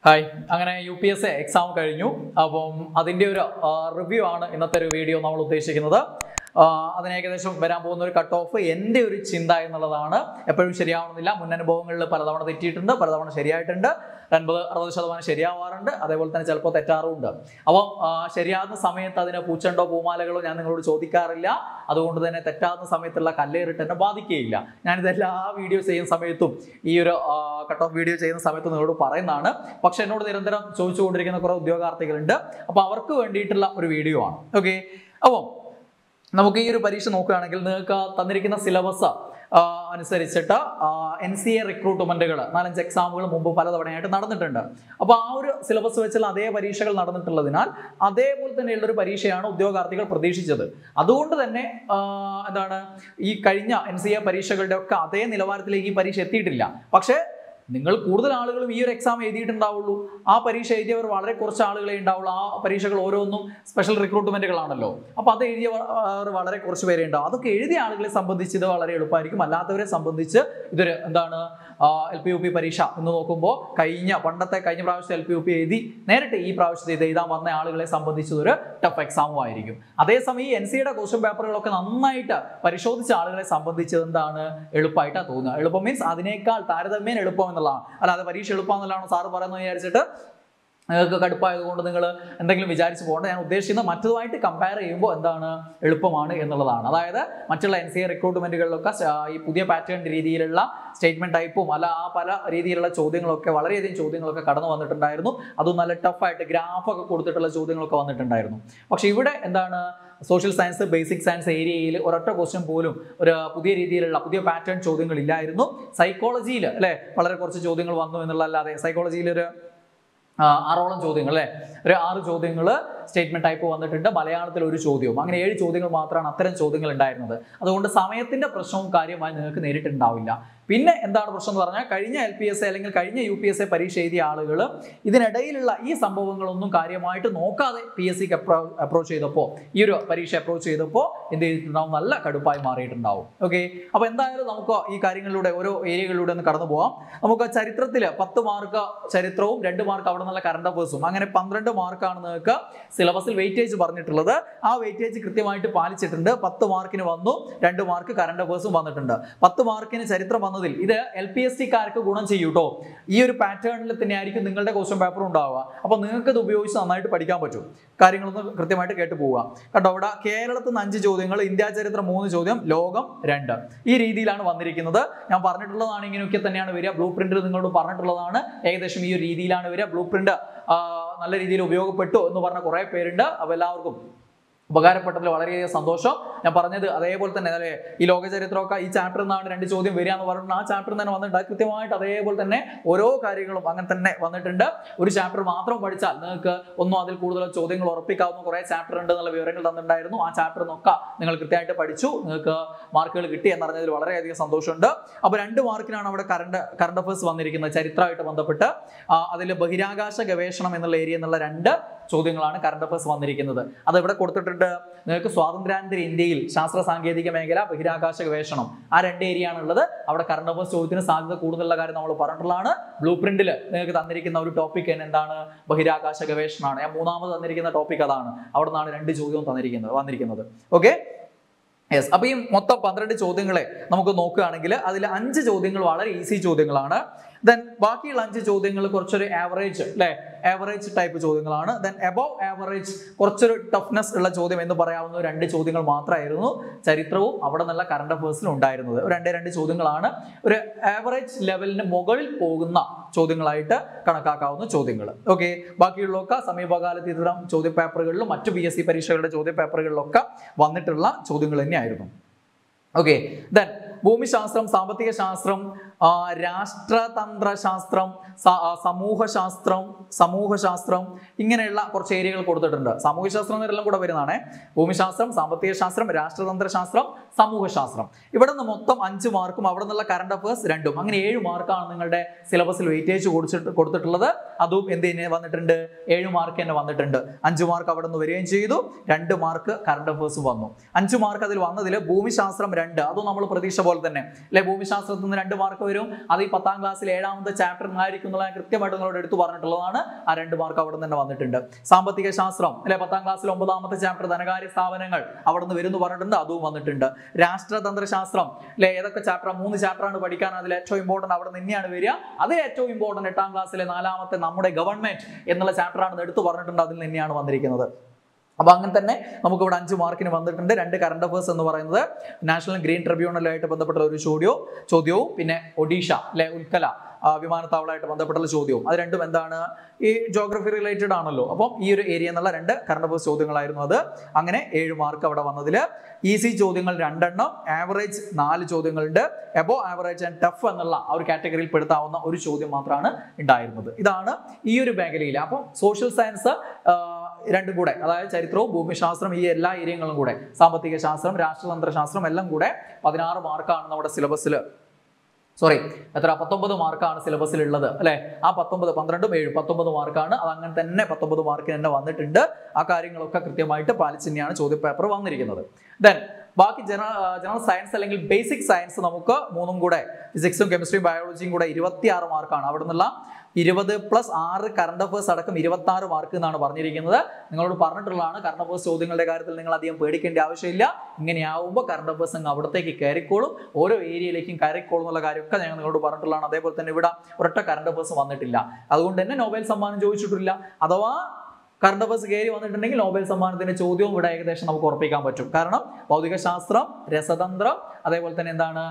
hi അങ്ങനെ U P S A exam കഴിഞ്ഞു അപ്പം അതിൻ്റെ ഒരു റിവ്യൂ ആണ് ഇന്നത്തെ ഒരു വീഡിയോ നമ്മൾ ഉദ്ദേശിക്കുന്നത് ആ, അതിന് ഏകദേശം വരാൻ പോകുന്ന ഒരു കട്ട് ഓഫ് എൻ്റെ ഒരു ചിന്ത എന്നുള്ളതാണ് എപ്പോഴും ശരിയാവണമെന്നില്ല മുൻ അനുഭവങ്ങളിൽ പലതവണ തെറ്റിയിട്ടുണ്ട് പലതവണ ശരിയായിട്ടുണ്ട് അൻപത് അറുപത് ശതമാനം ശരിയാവാറുണ്ട് അതേപോലെ തന്നെ ചിലപ്പോൾ തെറ്റാറുമുണ്ട് അപ്പം ആ, ശരിയാകുന്ന സമയത്ത് അതിന് പൂച്ചണ്ടോ പൂമാലകളോ ഞാൻ നിങ്ങളോട് ചോദിക്കാറില്ല അതുകൊണ്ട് തന്നെ തെറ്റാകുന്ന സമയത്തുള്ള കല്ലേറിട്ട് എന്നെ ബാധിക്കുകയില്ല ഞാനിത് എല്ലാ വീഡിയോസ് ചെയ്യുന്ന സമയത്തും ഈ ഒരു കട്ട് ഓഫ് വീഡിയോ ചെയ്യുന്ന സമയത്ത് നിങ്ങളോട് പറയുന്നതാണ് പക്ഷെ എന്നോട് നിരന്തരം ചോദിച്ചുകൊണ്ടിരിക്കുന്ന കുറേ ഉദ്യോഗാർത്ഥികളുണ്ട് അപ്പോൾ അവർക്ക് വേണ്ടിയിട്ടുള്ള ഒരു വീഡിയോ ആണ് ഓക്കെ അപ്പം നമുക്ക് ഈ ഒരു പരീക്ഷ നോക്കുകയാണെങ്കിൽ നിങ്ങൾക്ക് തന്നിരിക്കുന്ന സിലബസ് അനുസരിച്ചിട്ട് എൻ സി എ റിക്രൂട്ട്മെന്റുകൾ നാലഞ്ച് എക്സാമുകൾ മുമ്പ് പലതവണയായിട്ട് നടന്നിട്ടുണ്ട് അപ്പോൾ ആ ഒരു സിലബസ് വെച്ചുള്ള അതേ പരീക്ഷകൾ നടന്നിട്ടുള്ളതിനാൽ അതേപോലെ തന്നെയുള്ള ഒരു പരീക്ഷയാണ് ഉദ്യോഗാർത്ഥികൾ പ്രതീക്ഷിച്ചത് അതുകൊണ്ട് തന്നെ ആ, എന്താണ് ഈ കഴിഞ്ഞ എൻ സി എ പരീക്ഷകളുടെ ഒക്കെ അതേ നിലവാരത്തിലേക്ക് ഈ പരീക്ഷ എത്തിയിട്ടില്ല പക്ഷേ നിങ്ങൾ കൂടുതൽ ആളുകളും ഈ ഒരു എക്സാം എഴുതിയിട്ടുണ്ടാവുള്ളൂ ആ പരീക്ഷ എഴുതിയവർ വളരെ കുറച്ച് ആളുകളെ ഉണ്ടാവുള്ളൂ ആ പരീക്ഷകൾ ഓരോന്നും സ്പെഷ്യൽ റിക്രൂട്ട്മെന്റുകളാണല്ലോ അപ്പോൾ അത് എഴുതിയവർ വളരെ കുറച്ച് പേരെ ഉണ്ടാവും അതൊക്കെ എഴുതിയ ആളുകളെ സംബന്ധിച്ച് ഇത് വളരെ എളുപ്പമായിരിക്കും അല്ലാത്തവരെ സംബന്ധിച്ച് ഇതൊരു എന്താണ് എൽ പി യു പി പരീക്ഷ എന്ന് നോക്കുമ്പോൾ കഴിഞ്ഞ പണ്ടത്തെ കഴിഞ്ഞ പ്രാവശ്യത്തെ എൽ പി യു പി എഴുതി നേരിട്ട് ഈ പ്രാവശ്യത്തെ ഇത് എഴുതാൻ വന്ന ആളുകളെ സംബന്ധിച്ച് ഇതൊരു ടഫ് എക്സാമും ആയിരിക്കും അതേസമയം ഈ എൻ സിയുടെ ക്വസ്റ്റ്യൻ പേപ്പറുകളൊക്കെ നന്നായിട്ട് പരിശോധിച്ച ആളുകളെ സംബന്ധിച്ച് എന്താണ് എളുപ്പമായിട്ടാണ് തോന്നുക എളുപ്പം മീൻസ് അതിനേക്കാൾ താരതമ്യേന എളുപ്പം എന്നുള്ളതാണ് അല്ലാതെ പരീക്ഷ എളുപ്പം എന്നുള്ളതാണ് സാറ് പറയുന്നത് വിചാരിച്ചിട്ട് നിങ്ങൾക്ക് കടുപ്പായതുകൊണ്ട് നിങ്ങൾ എന്തെങ്കിലും വിചാരിച്ച് പോകേണ്ട ഞാൻ ഉദ്ദേശിക്കുന്നത് മറ്റതുമായിട്ട് കമ്പയർ ചെയ്യുമ്പോൾ എന്താണ് എളുപ്പമാണ് എന്നുള്ളതാണ് അതായത് മറ്റുള്ള എൻ സി എ റിക്രൂട്ട്മെന്റുകളിലൊക്കെ സ- ഈ പുതിയ പാറ്റേൺ രീതിയിലുള്ള സ്റ്റേറ്റ്മെന്റ് ടൈപ്പും അല്ല ആ പല രീതിയിലുള്ള ചോദ്യങ്ങളൊക്കെ വളരെയധികം ചോദ്യങ്ങളൊക്കെ കടന്നു വന്നിട്ടുണ്ടായിരുന്നു അതും നല്ല ടഫായിട്ട് ഗ്രാഫൊക്കെ കൊടുത്തിട്ടുള്ള ചോദ്യങ്ങളൊക്കെ വന്നിട്ടുണ്ടായിരുന്നു പക്ഷെ ഇവിടെ എന്താണ് സോഷ്യൽ സയൻസ് ബേസിക് സയൻസ് ഏരിയയിൽ ഒരൊറ്റ ക്വസ്റ്റ്യൻ പോലും ഒരു പുതിയ രീതിയിലുള്ള പുതിയ പാറ്റേൺ ചോദ്യങ്ങൾ ഇല്ലായിരുന്നു സൈക്കോളജിയിൽ അല്ലെ വളരെ കുറച്ച് ചോദ്യങ്ങൾ വന്നു എന്നുള്ളതല്ലാതെ സൈക്കോളജിയിൽ ഒരു ആ, ആറോളം ചോദ്യങ്ങൾ അല്ലേ ഒരു ആറ് ചോദ്യങ്ങൾ സ്റ്റേറ്റ്മെന്റ് ടൈപ്പ് വന്നിട്ടുണ്ട് മലയാളത്തിൽ ഒരു ചോദ്യവും അങ്ങനെ ഏഴ് ചോദ്യങ്ങൾ മാത്രമാണ് അത്തരം ചോദ്യങ്ങൾ ഉണ്ടായിരുന്നത് അതുകൊണ്ട് സമയത്തിന്റെ പ്രശ്നവും കാര്യമായി നിങ്ങൾക്ക് നേരിട്ടുണ്ടാവില്ല പിന്നെ എന്താണ് പ്രശ്നം എന്ന് പറഞ്ഞാൽ കഴിഞ്ഞ എൽ പി എസ് എ അല്ലെങ്കിൽ കഴിഞ്ഞ യു പി എസ് എ പരീക്ഷ എഴുതിയ ആളുകൾ ഇതിനിടയിലുള്ള ഈ സംഭവങ്ങളൊന്നും കാര്യമായിട്ട് നോക്കാതെ പി എസ് സിക്ക് അപ്രോച്ച് ചെയ്തപ്പോൾ ഈ ഒരു പരീക്ഷ അപ്രോച്ച് ചെയ്തപ്പോൾ എന്ത് ചെയ്തിട്ടുണ്ടാവും നല്ല കടുപ്പായി മാറിയിട്ടുണ്ടാവും ഓക്കെ അപ്പോൾ എന്തായാലും നമുക്ക് ഈ കാര്യങ്ങളിലൂടെ ഓരോ ഏരിയകളിലൂടെ ഒന്ന് കടന്നു പോവാം നമുക്ക് ചരിത്രത്തിൽ പത്ത് മാർക്ക് ചരിത്രവും രണ്ട് മാർക്ക് അവിടെ നിന്നുള്ള കറണ്ട് അഫേഴ്സും അങ്ങനെ പന്ത്രണ്ട് മാർക്കാണ് നിങ്ങൾക്ക് സിലബസിൽ വെയിറ്റേജ് പറഞ്ഞിട്ടുള്ളത് ആ വെയിറ്റേജ് കൃത്യമായിട്ട് പാലിച്ചിട്ടുണ്ട് പത്ത് മാർക്കിന് വന്നു രണ്ട് മാർക്ക് കറണ്ട് അഫേഴ്സും വന്നിട്ടുണ്ട് പത്ത് മാർക്കിന് ചരിത്രം വന്നതിൽ ഇത് എൽ പി എസ് ടിക്കാർക്ക് ഗുണം ചെയ്യും കേട്ടോ ഈ ഒരു പാറ്റേണിൽ തന്നെ ആയിരിക്കും നിങ്ങളുടെ ക്വസ്റ്റ്യൻ പേപ്പർ ഉണ്ടാവുക അപ്പോൾ നിങ്ങൾക്ക് ഇത് ഉപയോഗിച്ച് നന്നായിട്ട് പഠിക്കാൻ പറ്റും കാര്യങ്ങളൊന്ന് കൃത്യമായിട്ട് കേട്ട് പോവുക കേട്ടോ ഇവിടെ കേരളത്തിൽ നിന്ന് അഞ്ച് ചോദ്യങ്ങൾ ഇന്ത്യ ചരിത്രം മൂന്ന് ചോദ്യം ലോകം രണ്ട് ഈ രീതിയിലാണ് വന്നിരിക്കുന്നത് ഞാൻ പറഞ്ഞിട്ടുള്ളതാണ് ഇങ്ങനെയൊക്കെ തന്നെയാണ് വരിക ബ്ലൂ പ്രിന്റിൽ നിങ്ങളോട് പറഞ്ഞിട്ടുള്ളതാണ് ഏകദേശം ഈ ഒരു രീതിയിലാണ് വരിക ബ്ലൂ പ്രിന്റ് നല്ല രീതിയിൽ ഉപയോഗപ്പെട്ടു എന്ന് പറഞ്ഞ കുറേ പേരുണ്ട് അപ്പോൾ എല്ലാവർക്കും ഉപകാരപ്പെട്ടതിൽ വളരെയധികം സന്തോഷം ഞാൻ പറഞ്ഞത് അതേപോലെ തന്നെ അല്ലേ ഈ ലോകചരിത്രമൊക്കെ ഈ ചാപ്റ്ററിൽ നിന്നാണ് രണ്ട് ചോദ്യം വരിക എന്ന് പറഞ്ഞിട്ട് ആ ചാപ്റ്ററിൽ തന്നെ വന്നിട്ടുണ്ട് അത് കൃത്യമായിട്ട് അതേപോലെ തന്നെ ഓരോ കാര്യങ്ങളും അങ്ങനെ തന്നെ വന്നിട്ടുണ്ട് ഒരു ചാപ്റ്റർ മാത്രം പഠിച്ചാൽ നിങ്ങൾക്ക് ഒന്നും അതിൽ കൂടുതൽ ചോദ്യങ്ങൾ ഉറപ്പിക്കാവുന്ന കുറേ ചാപ്റ്റർ ഉണ്ട് എന്നുള്ള വിവരങ്ങൾ തന്നിട്ടുണ്ടായിരുന്നു ആ ചാപ്റ്റർ നോക്കുക നിങ്ങൾ കൃത്യമായിട്ട് പഠിച്ചു നിങ്ങൾക്ക് മാർക്കുകൾ കിട്ടി എന്നറിഞ്ഞതിൽ വളരെയധികം സന്തോഷമുണ്ട് അപ്പോൾ രണ്ട് മാർക്കിനാണ് അവിടെ കറണ്ട് കറണ്ട് അഫേഴ്സ് വന്നിരിക്കുന്നത് ചരിത്രമായിട്ട് ബന്ധപ്പെട്ട് അതിൽ ബഹിരാകാശ ഗവേഷണം എന്നുള്ള ഏരിയ എന്നുള്ള രണ്ട് ചോദ്യങ്ങളാണ് കറണ്ട് അഫേഴ്സ് വന്നിരിക്കുന്നത് അത് ഇവിടെ കൊടുത്തിട്ടുണ്ട് നിങ്ങൾക്ക് സ്വാതന്ത്ര്യാനന്തര ഇന്ത്യയിൽ ശാസ്ത്ര സാങ്കേതിക മേഖല ബഹിരാകാശ ഗവേഷണം ആ രണ്ട് ഏരിയ ആണുള്ളത് അവിടെ കറണ്ട് അഫേഴ്സ് ചോദ്യത്തിന് സാധ്യത കൂടുതലുള്ള കാര്യം നമ്മൾ പറഞ്ഞിട്ടുള്ളതാണ് ബ്ലൂ പ്രിന്റിൽ നിങ്ങൾക്ക് തന്നിരിക്കുന്ന ഒരു ടോപ്പിക് തന്നെ എന്താണ് ബഹിരാകാശ ഗവേഷണമാണ് ഞാൻ മൂന്നാമത് തന്നിരിക്കുന്ന ടോപ്പിക് അതാണ് അവിടെ നിന്നാണ് രണ്ട് ചോദ്യവും തന്നിരിക്കുന്നത് വന്നിരിക്കുന്നത് ഓക്കെ യെസ് അപ്പൊ ഈ മൊത്തം പന്ത്രണ്ട് ചോദ്യങ്ങളെ നമുക്ക് നോക്കുകയാണെങ്കിൽ അതിൽ അഞ്ച് ചോദ്യങ്ങൾ വളരെ ഈസി ചോദ്യങ്ങളാണ് ദെൻ ബാക്കിയുള്ള അഞ്ച് ചോദ്യങ്ങൾ കുറച്ചൊരു ആവറേജ് അല്ലെ ആവറേജ് ടൈപ്പ് ചോദ്യങ്ങളാണ് ദെൻ എബവ് ആവറേജ് കുറച്ചൊരു ടഫ്നെസ് ഉള്ള ചോദ്യം എന്ന് പറയാവുന്ന രണ്ട് ചോദ്യങ്ങൾ മാത്രമായിരുന്നു ചരിത്രവും അവിടെ നിന്നുള്ള കറണ്ട് അഫേഴ്സിലും ഉണ്ടായിരുന്നത് ഒരു രണ്ടേ രണ്ട് ചോദ്യങ്ങളാണ് ഒരു ആവറേജ് ലെവലിന് മുകളിൽ പോകുന്ന ചോദ്യങ്ങളായിട്ട് കണക്കാക്കാവുന്ന ചോദ്യങ്ങൾ ഓക്കെ ബാക്കിയുള്ളതൊക്കെ സമീപകാലത്ത് ഇത്തരം ചോദ്യ പേപ്പറുകളിലും മറ്റു പി എസ് സി പരീക്ഷകളുടെ ചോദ്യ പേപ്പറുകളിലൊക്കെ വന്നിട്ടുള്ള ചോദ്യങ്ങൾ തന്നെയായിരുന്നു ഓക്കെ ദെൻ ഭൂമിശാസ്ത്രം സാമ്പത്തിക ശാസ്ത്രം ആ, രാഷ്ട്രതന്ത്ര ശാസ്ത്രം സ- ആ, സമൂഹശാസ്ത്രം സമൂഹശാസ്ത്രം ഇങ്ങനെയുള്ള കുറച്ച് ഏരിയകൾ കൊടുത്തിട്ടുണ്ട് സാമൂഹ്യശാസ്ത്രം എന്നെല്ലാം കൂടെ വരുന്നതാണ് ഭൂമിശാസ്ത്രം സാമ്പത്തിക ശാസ്ത്രം രാഷ്ട്രതന്ത്ര ശാസ്ത്രം സമൂഹശാസ്ത്രം ഇവിടെ നിന്ന് മൊത്തം അഞ്ച് മാർക്കും അവിടെ നിന്നുള്ള കറണ്ട് അഫേഴ്സ് രണ്ടും അങ്ങനെ ഏഴ് മാർക്കാണ് നിങ്ങളുടെ സിലബസിൽ വെയിറ്റേജ് കൊടുത്തിട്ട് കൊടുത്തിട്ടുള്ളത് അതും എന്ത് തന്നെ വന്നിട്ടുണ്ട് ഏഴ് മാർക്ക് തന്നെ വന്നിട്ടുണ്ട് അഞ്ച് മാർക്ക് അവിടെ നിന്ന് വരികയും ചെയ്തു രണ്ട് മാർക്ക് കറണ്ട് അഫേഴ്സ് വന്നു അഞ്ച് മാർക്ക് അതിൽ വന്നതിൽ ഭൂമിശാസ്ത്രം രണ്ട് അതും നമ്മൾ പ്രതീക്ഷ പോലെ തന്നെ അല്ലെ ഭൂമിശാസ്ത്രത്തിൽ നിന്ന് രണ്ട് മാർക്ക് വരും അത് ഈ പത്താം ക്ലാസ്സിൽ ഏഴാമത്തെ ചാപ്റ്റർ ആയിരിക്കും എന്നുള്ള ഞാൻ കൃത്യമായിട്ട് നിങ്ങളോട് എടുത്തു പറഞ്ഞിട്ടുള്ളതാണ് ആ രണ്ട് മാർക്ക് അവിടെ നിന്ന് തന്നെ വന്നിട്ടുണ്ട് സാമ്പത്തിക ശാസ്ത്രം അല്ലെ പത്താം ക്ലാസ്സിൽ ഒമ്പതാമത്തെ ചാപ്റ്റർ ധനകാര്യ സ്ഥാപനങ്ങൾ അവിടെ നിന്ന് വരുന്നു പറഞ്ഞിട്ടുണ്ട് അതും വന്നിട്ടുണ്ട് രാഷ്ട്രതന്ത്ര ശാസ്ത്രം അല്ലെ ഏതൊക്കെ ചാപ്റ്റർ മൂന്ന് ചാപ്റ്ററാണ് പഠിക്കാൻ അതിൽ ഏറ്റവും ഇമ്പോർട്ടന്റ് അവിടെ നിന്ന് തന്നെയാണ് വരിക അതിൽ ഏറ്റവും ഇമ്പോർട്ടന്റ് എട്ടാം ക്ലാസ്സിലെ നാലാമത്തെ നമ്മുടെ ഗവൺമെന്റ് എന്നുള്ള ചാപ്റ്റർ ആണ് എടുത്തു പറഞ്ഞിട്ടുണ്ട് അതിൽ തന്നെയാണ് വന്നിരിക്കുന്നത് അപ്പൊ അങ്ങനെ തന്നെ നമുക്ക് ഇവിടെ അഞ്ച് മാർക്കിന് വന്നിട്ടുണ്ട് രണ്ട് കറണ്ട് അഫേഴ്സ് എന്ന് പറയുന്നത് നാഷണൽ ഗ്രീൻ ട്രിബ്യൂണലുമായിട്ട് ബന്ധപ്പെട്ട ഒരു ചോദ്യവും ചോദ്യവും പിന്നെ ഒഡീഷ അല്ലെ ഉൽക്കല ആ, വിമാനത്താവളമായിട്ട് ബന്ധപ്പെട്ടുള്ള ചോദ്യവും അത് രണ്ടും എന്താണ് ഈ ജോഗ്രഫി റിലേറ്റഡ് ആണല്ലോ അപ്പം ഈ ഒരു ഏരിയ എന്നുള്ള രണ്ട് കറണ്ട് അഫേഴ്സ് ചോദ്യങ്ങളായിരുന്നു അത് അങ്ങനെ ഏഴ് മാർക്ക് അവിടെ വന്നതിൽ ഈസി ചോദ്യങ്ങൾ രണ്ടെണ്ണം ആവറേജ് നാല് ചോദ്യങ്ങളുണ്ട് എബോ ആവറേജ് ആൻഡ് ടഫ് എന്നുള്ള ആ ഒരു കാറ്റഗറിയിൽ പെടുത്താവുന്ന ഒരു ചോദ്യം മാത്രമാണ് ഉണ്ടായിരുന്നത് ഇതാണ് ഈ ഒരു മേഖലയിൽ അപ്പം സോഷ്യൽ സയൻസ് രണ്ടും കൂടെ അതായത് ചരിത്രവും ഭൂമിശാസ്ത്രം ഈ എല്ലാ ഏരിയകളും കൂടെ സാമ്പത്തിക ശാസ്ത്രം രാഷ്ട്രതന്ത്ര ശാസ്ത്രം എല്ലാം കൂടെ പതിനാറ് മാർക്കാണ് നമ്മുടെ സിലബസിൽ സോറി എത്ര പത്തൊമ്പത് മാർക്കാണ് സിലബസിൽ ഉള്ളത് അല്ലെ ആ പത്തൊമ്പത് പന്ത്രണ്ടും ഏഴും പത്തൊമ്പത് മാർക്കാണ് അത് അങ്ങനെ തന്നെ പത്തൊമ്പത് മാർക്കിന് തന്നെ വന്നിട്ടുണ്ട് ആ കാര്യങ്ങളൊക്കെ കൃത്യമായിട്ട് പാലിച്ച് തന്നെയാണ് ചോദ്യപേപ്പർ വന്നിരിക്കുന്നത് ദെൻ ബാക്കി ജനറൽ ജനറൽ സയൻസ് അല്ലെങ്കിൽ ബേസിക് സയൻസ് നമുക്ക് മൂന്നും കൂടെ ഫിസിക്സും കെമിസ്ട്രിയും ബയോളജിയും കൂടെ ഇരുപത്തിയാറ് മാർക്കാണ് അവിടെ നിന്നുള്ള ഇരുപത് പ്ലസ് ആറ് കറണ്ട് അഫേഴ്സ് അടക്കം ഇരുപത്തി ആറ് മാർക്ക് എന്നാണ് പറഞ്ഞിരിക്കുന്നത് നിങ്ങളോട് പറഞ്ഞിട്ടുള്ളതാണ് കറണ്ട് അഫേഴ്സ് ചോദ്യങ്ങളുടെ കാര്യത്തിൽ നിങ്ങൾ അധികം പേടിക്കേണ്ട ആവശ്യമില്ല ഇങ്ങനെയാവുമ്പോൾ കറണ്ട് അഫേഴ്സ് അങ്ങ് അവിടത്തേക്ക് കയറിക്കോളും ഓരോ ഏരിയയിലേക്കും കയറിക്കോളും എന്നുള്ള കാര്യമൊക്കെ ഞങ്ങൾ നിങ്ങളോട് പറഞ്ഞിട്ടുള്ളതാണ് അതേപോലെ തന്നെ ഇവിടെ ഒരൊറ്റ കറണ്ട് അഫേഴ്സ് വന്നിട്ടില്ല അതുകൊണ്ട് തന്നെ നോബൽ സമ്മാനം ചോദിച്ചിട്ടില്ല അഥവാ കറണ്ട് അഫേഴ്സ് കയറി വന്നിട്ടുണ്ടെങ്കിൽ നോബൽ സമ്മാനത്തിന്റെ ചോദ്യവും ഇവിടെ ഏകദേശം നമുക്ക് ഉറപ്പിക്കാൻ പറ്റും കാരണം ഭൗതികശാസ്ത്രം രസതന്ത്രം അതേപോലെ തന്നെ എന്താണ്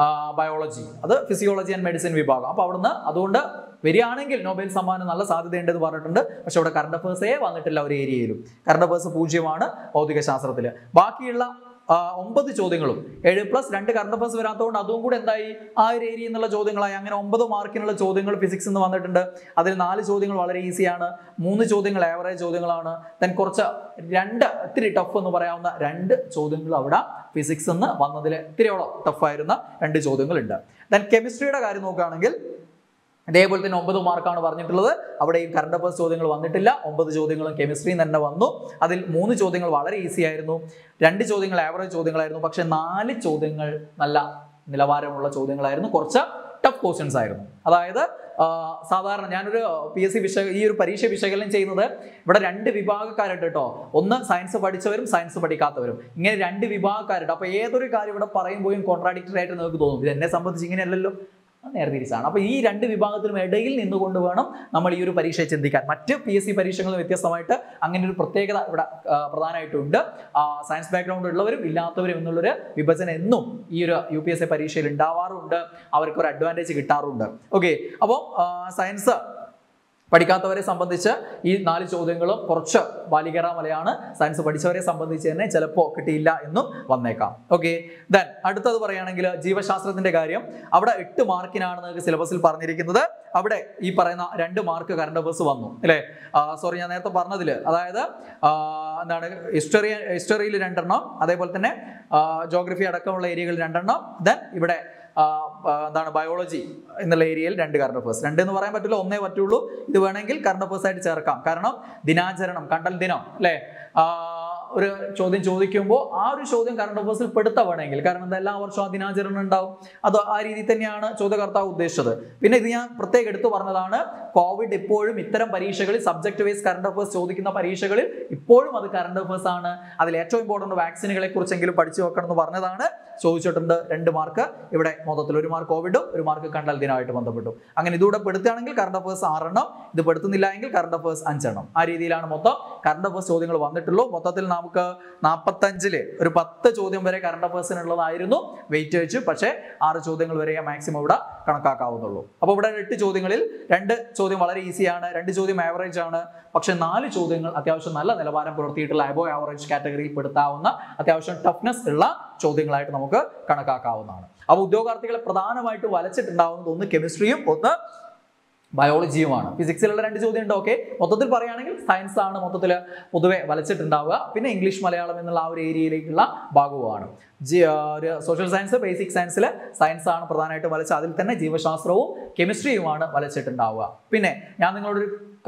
ബയോളജി അത് ഫിസിയോളജി ആൻഡ് മെഡിസിൻ വിഭാഗം അപ്പോൾ അവിടുന്ന് അതുകൊണ്ട് വരികയാണെങ്കിൽ നോബൽ സമ്മാനം നല്ല സാധ്യതയുണ്ടെന്ന് പറഞ്ഞിട്ടുണ്ട് പക്ഷെ അവിടെ കറണ്ട് അഫേഴ്സേ വന്നിട്ടില്ല ഒരു ഏരിയയിലും കറണ്ട് അഫേഴ്സ് പൂജ്യമാണ് ഭൗതികശാസ്ത്രത്തിൽ ബാക്കിയുള്ള ആ, ഒമ്പത് ചോദ്യങ്ങളും ഏഴ് പ്ലസ് രണ്ട് കറണ്ട് അഫേഴ്സ് വരാത്തതുകൊണ്ട് അതും കൂടെ എന്തായി ആ ഒരു ഏരിയ എന്നുള്ള ചോദ്യങ്ങളായി അങ്ങനെ ഒമ്പത് മാർക്കിനുള്ള ചോദ്യങ്ങൾ ഫിസിക്സ് എന്ന് വന്നിട്ടുണ്ട് അതിൽ നാല് ചോദ്യങ്ങൾ വളരെ ഈസിയാണ് മൂന്ന് ചോദ്യങ്ങൾ ആവറേജ് ചോദ്യങ്ങളാണ് ദെൻ കുറച്ച് രണ്ട് ഇത്തിരി ടഫ് എന്ന് പറയാവുന്ന രണ്ട് ചോദ്യങ്ങൾ അവിടെ ഫിസിക്സ് എന്ന് വന്നതിൽ ഇത്തിരിയോളം ടഫായിരുന്ന രണ്ട് ചോദ്യങ്ങളുണ്ട് ദെൻ കെമിസ്ട്രിയുടെ കാര്യം നോക്കുകയാണെങ്കിൽ ഇതേപോലെ തന്നെ ഒമ്പത് മാർക്കാണ് പറഞ്ഞിട്ടുള്ളത് അവിടെയും കറണ്ട് അഫേഴ്സ് ചോദ്യങ്ങൾ വന്നിട്ടില്ല ഒമ്പത് ചോദ്യങ്ങളും കെമിസ്ട്രിയിൽ തന്നെ വന്നു അതിൽ മൂന്ന് ചോദ്യങ്ങൾ വളരെ ഈസി ആയിരുന്നു രണ്ട് ചോദ്യങ്ങൾ ആവറേജ് ചോദ്യങ്ങളായിരുന്നു പക്ഷെ നാല് ചോദ്യങ്ങൾ നല്ല നിലവാരമുള്ള ചോദ്യങ്ങളായിരുന്നു കുറച്ച് ടഫ് ക്വസ്റ്റ്യൻസ് ആയിരുന്നു അതായത് ആ, സാധാരണ ഞാനൊരു പി എസ് സി വിശ ഈ ഒരു പരീക്ഷ വിശകലനം ചെയ്യുന്നത് ഇവിടെ രണ്ട് വിഭാഗക്കാരുണ്ട് കേട്ടോ ഒന്ന് സയൻസ് പഠിച്ചവരും സയൻസ് പഠിക്കാത്തവരും ഇങ്ങനെ രണ്ട് വിഭാഗക്കാരുണ്ട് അപ്പൊ ഏതൊരു കാര്യം ഇവിടെ പറയുമ്പോഴും കോൺട്രാഡിക്ടറി ആയിട്ട് നിങ്ങൾക്ക് തോന്നും ഇത് എന്നെ സംബന്ധിച്ച് ഇങ്ങനെയല്ലല്ലോ അത് നേരെ തിരിച്ചാണ് അപ്പോൾ ഈ രണ്ട് വിഭാഗത്തിനും ഇടയിൽ നിന്നുകൊണ്ട് വേണം നമ്മൾ ഈ ഒരു പരീക്ഷയെ ചിന്തിക്കാൻ മറ്റ് പി എസ് സി പരീക്ഷകളിൽ വ്യത്യസ്തമായിട്ട് അങ്ങനെ ഒരു പ്രത്യേകത ഇവിടെ ആ, പ്രധാനമായിട്ടുണ്ട് ആ, സയൻസ് ബാക്ക്ഗ്രൗണ്ട് ഉള്ളവരും ഇല്ലാത്തവരും എന്നുള്ളൊരു വിഭജനം എന്നും ഈ ഒരു യു പി എസ് സി പരീക്ഷയിൽ ഉണ്ടാവാറുണ്ട് അവർക്ക് ഒരു അഡ്വാൻറ്റേജ് കിട്ടാറുണ്ട് ഓക്കെ അപ്പോൾ സയൻസ് പഠിക്കാത്തവരെ സംബന്ധിച്ച് ഈ നാല് ചോദ്യങ്ങളും കുറച്ച് ബാലികറ മലയാണ് സയൻസ് പഠിച്ചവരെ സംബന്ധിച്ച് തന്നെ ചിലപ്പോൾ കിട്ടിയില്ല എന്നും വന്നേക്കാം ഓക്കെ ദെൻ അടുത്തത് പറയുകയാണെങ്കിൽ ജീവശാസ്ത്രത്തിന്റെ കാര്യം അവിടെ എട്ട് മാർക്കിനാണ് നിങ്ങൾക്ക് സിലബസിൽ പറഞ്ഞിരിക്കുന്നത് അവിടെ ഈ പറയുന്ന രണ്ട് മാർക്ക് കറണ്ട് അഫേഴ്സ് വന്നു അല്ലേ സോറി ഞാൻ നേരത്തെ പറഞ്ഞതിൽ അതായത് ആ, എന്താണ് ഹിസ്റ്ററി ഹിസ്റ്ററിയിൽ രണ്ടെണ്ണം അതേപോലെ തന്നെ ജോഗ്രഫി അടക്കമുള്ള ഏരിയകളിൽ രണ്ടെണ്ണം ദെൻ ഇവിടെ ആ, ആ, എന്താണ് ബയോളജി എന്നുള്ള ഏരിയയിൽ രണ്ട് കറണ്ട് അഫേഴ്സ് രണ്ട് എന്ന് പറയാൻ പറ്റില്ല ഒന്നേ പറ്റുള്ളൂ ഇത് വേണമെങ്കിൽ കറണ്ട് അഫേഴ്സ് ആയിട്ട് ചേർക്കാം കാരണം ദിനാചരണം കണ്ടൽ ദിനം അല്ലേ ആ, ഒരു ചോദ്യം ചോദിക്കുമ്പോൾ ആ ഒരു ചോദ്യം കറണ്ട് അഫേഴ്സിൽ പെടുത്ത വേണമെങ്കിൽ കാരണം എന്താ എല്ലാ വർഷവും ആ ദിനാചരണം ഉണ്ടാവും അത് ആ രീതിയിൽ തന്നെയാണ് ചോദ്യകർത്താവ് ഉദ്ദേശിച്ചത് പിന്നെ ഇത് ഞാൻ പ്രത്യേകം എടുത്തു പറഞ്ഞതാണ് കോവിഡ് ഇപ്പോഴും ഇത്തരം പരീക്ഷകളിൽ സബ്ജക്ട് വൈസ് കറണ്ട് അഫേഴ്സ് ചോദിക്കുന്ന പരീക്ഷകളിൽ ഇപ്പോഴും അത് കറണ്ട് അഫേഴ്സ് ആണ് അതിൽ ഏറ്റവും ഇമ്പോർട്ടൻറ്റ് വാക്സിനുകളെ കുറിച്ചെങ്കിലും പഠിച്ചു വെക്കണം എന്ന് പറഞ്ഞതാണ് ചോദിച്ചിട്ടുണ്ട് രണ്ട് മാർക്ക് ഇവിടെ മൊത്തത്തിൽ ഒരു മാർക്ക് കോവിഡും ഒരു മാർക്ക് കണ്ടൽ ദിനമായിട്ട് ബന്ധപ്പെട്ടു അങ്ങനെ ഇതുകൂടെ പെടുത്തുകയാണെങ്കിൽ കറണ്ട് അഫേഴ്സ് ആറെണ്ണം ഇത് പെടുത്തുന്നില്ല എങ്കിൽ കറണ്ട് അഫേഴ്സ് അഞ്ചെണ്ണം ആ രീതിയിലാണ് മൊത്തം കറണ്ട് അഫേഴ്സ് ചോദ്യങ്ങൾ വന്നിട്ടുള്ളൂ മൊത്തത്തിൽ നമുക്ക് നാൽപ്പത്തഞ്ചില് ഒരു പത്ത് ചോദ്യം വരെ കറണ്ട് അഫേഴ്സിനുള്ളതായിരുന്നു വെയിറ്റ് വെച്ച് പക്ഷേ ആറ് ചോദ്യങ്ങൾ വരെ മാക്സിമം ഇവിടെ കണക്കാക്കാവുന്നുള്ളൂ അപ്പോൾ ഇവിടെ എട്ട് ചോദ്യങ്ങളിൽ രണ്ട് ചോദ്യം വളരെ ഈസിയാണ് രണ്ട് ചോദ്യം ആവറേജ് ആണ് പക്ഷെ നാല് ചോദ്യങ്ങൾ അത്യാവശ്യം നല്ല നിലവാരം പുലർത്തിയിട്ടുള്ള അബോ ആവറേജ് കാറ്റഗറിയിൽ പെടുത്താവുന്ന അത്യാവശ്യം ടഫ്നെസ് ഉള്ള ചോദ്യങ്ങളായിട്ട് നമുക്ക് കണക്കാക്കാവുന്നതാണ് അപ്പോൾ ഉദ്യോഗാർത്ഥികളെ പ്രധാനമായിട്ട് വലച്ചിട്ടുണ്ടാവുന്നത് ഒന്ന് കെമിസ്ട്രിയും ഒന്ന് ബയോളജിയുമാണ് ഫിസിക്സിലുള്ള രണ്ട് ചോദ്യം ഉണ്ട് ഓക്കെ മൊത്തത്തിൽ പറയുകയാണെങ്കിൽ സയൻസ് ആണ് മൊത്തത്തിൽ പൊതുവെ വലച്ചിട്ടുണ്ടാവുക പിന്നെ ഇംഗ്ലീഷ് മലയാളം എന്നുള്ള ആ ഒരു ഏരിയയിലേക്കുള്ള ഭാഗവുമാണ് ജി ആ, ഒരു സോഷ്യൽ സയൻസ് ബേസിക് സയൻസിൽ സയൻസ് ആണ് പ്രധാനമായിട്ടും വലച്ച അതിൽ തന്നെ ജീവശാസ്ത്രവും കെമിസ്ട്രിയുമാണ് വലച്ചിട്ടുണ്ടാവുക പിന്നെ ഞാൻ നിങ്ങളോടൊരു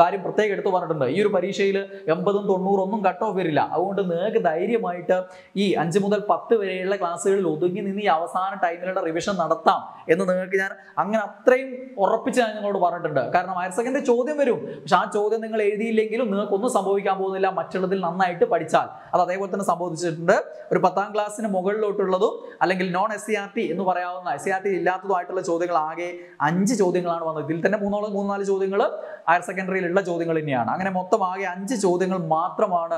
കാര്യം പ്രത്യേകം എടുത്തു പറഞ്ഞിട്ടുണ്ട് ഈ ഒരു പരീക്ഷയിൽ എൺപതും തൊണ്ണൂറും ഒന്നും കട്ട് ഓഫ് വരില്ല അതുകൊണ്ട് നിങ്ങൾക്ക് ധൈര്യമായിട്ട് ഈ അഞ്ച് മുതൽ പത്ത് വരെയുള്ള ക്ലാസ്സുകളിൽ ഒതുങ്ങി നിന്ന് ഈ അവസാന ടൈമിലുള്ള റിവിഷൻ നടത്താം എന്ന് നിങ്ങൾക്ക് ഞാൻ അങ്ങനെ അത്രയും ഉറപ്പിച്ച് ഞാൻ നിങ്ങളോട് പറഞ്ഞിട്ടുണ്ട് കാരണം ഹയർ സെക്കൻഡറി ചോദ്യം വരും പക്ഷെ ആ ചോദ്യം നിങ്ങൾ എഴുതിയില്ലെങ്കിലും നിങ്ങൾക്ക് ഒന്നും സംഭവിക്കാൻ പോകുന്നില്ല മറ്റുള്ളതിൽ നന്നായിട്ട് പഠിച്ചാൽ അത് അതേപോലെ തന്നെ സംഭവിച്ചിട്ടുണ്ട് ഒരു പത്താം ക്ലാസ്സിന് മുകളിലോട്ടുള്ളതും അല്ലെങ്കിൽ non S C R T എന്ന് പറയാവുന്ന എസ് സി ആർ ടി ഇല്ലാത്തതുമായിട്ടുള്ള ചോദ്യങ്ങൾ ആകെ അഞ്ച് ചോദ്യങ്ങളാണ് വന്നത് ഇതിൽ തന്നെ മൂന്നോളം മൂന്ന് നാല് ചോദ്യങ്ങൾ ഹയർ സെക്കൻഡറിയിലുള്ള ചോദ്യങ്ങൾ തന്നെയാണ് അങ്ങനെ മൊത്തം ആകെ അഞ്ച് ചോദ്യങ്ങൾ മാത്രമാണ്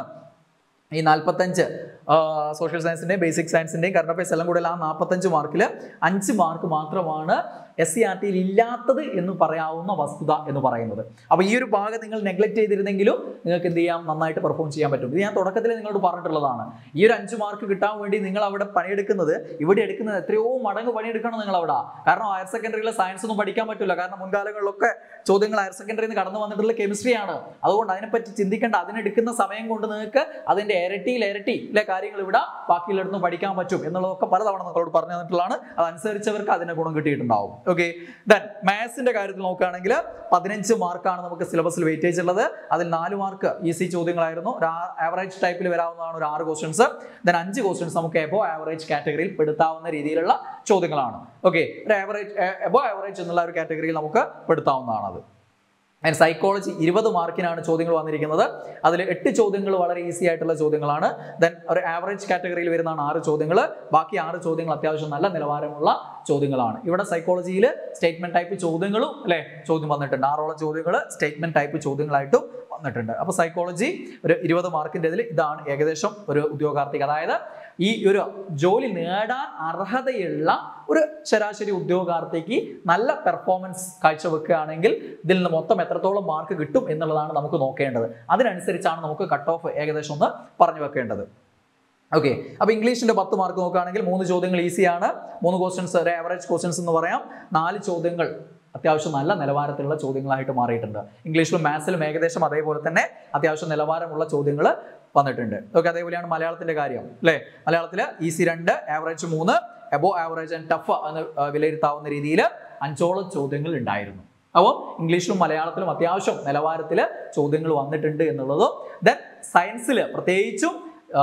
ഈ നാൽപ്പത്തഞ്ച് സോഷ്യൽ സയൻസിൻ്റെയും ബേസിക് സയൻസിൻ്റെയും കറണ്ട് അഫയേഴ്സ് എല്ലാം കൂടെ ആ നാൽപ്പത്തഞ്ച് മാർക്കിൽ അഞ്ച് മാർക്ക് മാത്രമാണ് എസ് സി ആർ ടിയിൽ ഇല്ലാത്തത് എന്ന് പറയാവുന്ന വസ്തുത എന്ന് പറയുന്നത് അപ്പോൾ ഈ ഒരു ഭാഗം നിങ്ങൾ നെഗ്ലക്ട് ചെയ്തിരുന്നെങ്കിലും നിങ്ങൾക്ക് എന്ത് ചെയ്യാം നന്നായിട്ട് പെർഫോം ചെയ്യാൻ പറ്റും ഇത് ഞാൻ തുടക്കത്തിൽ നിങ്ങളോട് പറഞ്ഞിട്ടുള്ളതാണ് ഈ ഒരു അഞ്ച് മാർക്ക് കിട്ടാൻ വേണ്ടി നിങ്ങൾ അവിടെ പണിയെടുക്കുന്നത് ഇവിടെ എടുക്കുന്നത് എത്രയോ മടങ്ങ് പണിയെടുക്കണം നിങ്ങൾ അവിടെ കാരണം ഹയർ സെക്കൻഡറിയിലെ സയൻസ് ഒന്നും പഠിക്കാൻ പറ്റില്ല കാരണം മുൻകാലങ്ങളിലൊക്കെ ചോദ്യങ്ങൾ ഹയർ സെക്കൻഡറിയിൽ നിന്ന് കടന്നു വന്നിട്ടുള്ള കെമിസ്ട്രിയാണ് അതുകൊണ്ട് അതിനെപ്പറ്റി ചിന്തിക്കേണ്ട അതിനെടുക്കുന്ന സമയം കൊണ്ട് നിങ്ങൾക്ക് അതിന്റെ ഇരട്ടിയിൽ ഇരട്ടി ഇല്ലേ കാര്യങ്ങൾ ഇവിടെ ബാക്കിയുള്ളിടത്തും പഠിക്കാൻ പറ്റും എന്നുള്ളതൊക്കെ പലതവണ നിങ്ങളോട് പറഞ്ഞു തന്നിട്ടുള്ളതാണ് അതനുസരിച്ചവർക്ക് അതിന്റെ ഗുണം കിട്ടിയിട്ടുണ്ടാവും ഓക്കെ ദെൻ മാത്സിന്റെ കാര്യത്തിൽ നോക്കുകയാണെങ്കിൽ പതിനഞ്ച് മാർക്കാണ് നമുക്ക് സിലബസിൽ വെയിറ്റേജ് ഉള്ളത് അതിൽ നാല് മാർക്ക് ഈസി ചോദ്യങ്ങളായിരുന്നു ഒരു ആവറേജ് ടൈപ്പിൽ വരാവുന്നതാണ് ഒരു ആറ് ക്വസ്റ്റ്യൻസ് ദെൻ അഞ്ച് ക്വസ്റ്റ്യൻസ് നമുക്ക് എബോ ആവറേജ് കാറ്റഗറിയിൽ പെടുത്താവുന്ന രീതിയിലുള്ള ചോദ്യങ്ങളാണ് ഓക്കെ ഒരു ആവറേജ് എബോ ആവറേജ് എന്നുള്ള ഒരു കാറ്റഗറിയിൽ നമുക്ക് പെടുത്താവുന്നതാണ് അത് ആൻഡ് സൈക്കോളജി ഇരുപത് മാർക്കിനാണ് ചോദ്യങ്ങൾ വന്നിരിക്കുന്നത് അതിൽ എട്ട് ചോദ്യങ്ങൾ വളരെ ഈസി ആയിട്ടുള്ള ചോദ്യങ്ങളാണ് ദെൻ ഒരു ആവറേജ് കാറ്റഗറിയിൽ വരുന്നതാണ് ആറ് ചോദ്യങ്ങൾ ബാക്കി ആറ് ചോദ്യങ്ങൾ അത്യാവശ്യം നല്ല നിലവാരമുള്ള ചോദ്യങ്ങളാണ് ഇവിടെ സൈക്കോളജിയിൽ സ്റ്റേറ്റ്മെന്റ് ടൈപ്പ് ചോദ്യങ്ങളും അല്ലെ ചോദ്യം വന്നിട്ടുണ്ട് ആറോളം ചോദ്യങ്ങൾ സ്റ്റേറ്റ്മെന്റ് ടൈപ്പ് ചോദ്യങ്ങളായിട്ടും വന്നിട്ടുണ്ട് അപ്പോൾ സൈക്കോളജി ഒരു ഇരുപത് മാർക്കിൻ്റെ ഇതിൽ ഇതാണ് ഏകദേശം ഒരു ഉദ്യോഗാർത്ഥിക്ക് അതായത് ഈ ഒരു ജോലി നേടാൻ അർഹതയുള്ള ഒരു ശരാശരി ഉദ്യോഗാർത്ഥിക്ക് നല്ല പെർഫോമൻസ് കാഴ്ചവെക്കുകയാണെങ്കിൽ ഇതിൽ നിന്ന് മൊത്തം എത്രത്തോളം മാർക്ക് കിട്ടും എന്നുള്ളതാണ് നമുക്ക് നോക്കേണ്ടത് അതിനനുസരിച്ചാണ് നമുക്ക് കട്ട് ഓഫ് ഏകദേശം ഒന്ന് പറഞ്ഞു വെക്കേണ്ടത് ഓക്കെ അപ്പൊ ഇംഗ്ലീഷിന്റെ പത്ത് മാർക്ക് നോക്കുകയാണെങ്കിൽ മൂന്ന് ചോദ്യങ്ങൾ ഈസിയാണ് മൂന്ന് ക്വസ്റ്റ്യൻസ് ഒരു ആവറേജ് ക്വസ്റ്റ്യൻസ് എന്ന് പറയാം നാല് ചോദ്യങ്ങൾ അത്യാവശ്യം നല്ല നിലവാരത്തിലുള്ള ചോദ്യങ്ങളായിട്ട് മാറിയിട്ടുണ്ട് ഇംഗ്ലീഷിലും മാത്സിലും ഏകദേശം അതേപോലെ തന്നെ അത്യാവശ്യം നിലവാരമുള്ള ചോദ്യങ്ങൾ വന്നിട്ടുണ്ട് ഓക്കെ അതേപോലെയാണ് മലയാളത്തിന്റെ കാര്യം അല്ലേ മലയാളത്തിൽ ഈസി രണ്ട് ആവറേജ് മൂന്ന് എബോ ആവറേജ് ആൻഡ് ടഫ് എന്ന് ആ, വിലയിരുത്താവുന്ന രീതിയിൽ അഞ്ചോളം ചോദ്യങ്ങൾ ഉണ്ടായിരുന്നു അപ്പോൾ ഇംഗ്ലീഷിലും മലയാളത്തിലും അത്യാവശ്യം നിലവാരത്തിൽ ചോദ്യങ്ങൾ വന്നിട്ടുണ്ട് എന്നുള്ളതും ദെൻ സയൻസിൽ പ്രത്യേകിച്ചും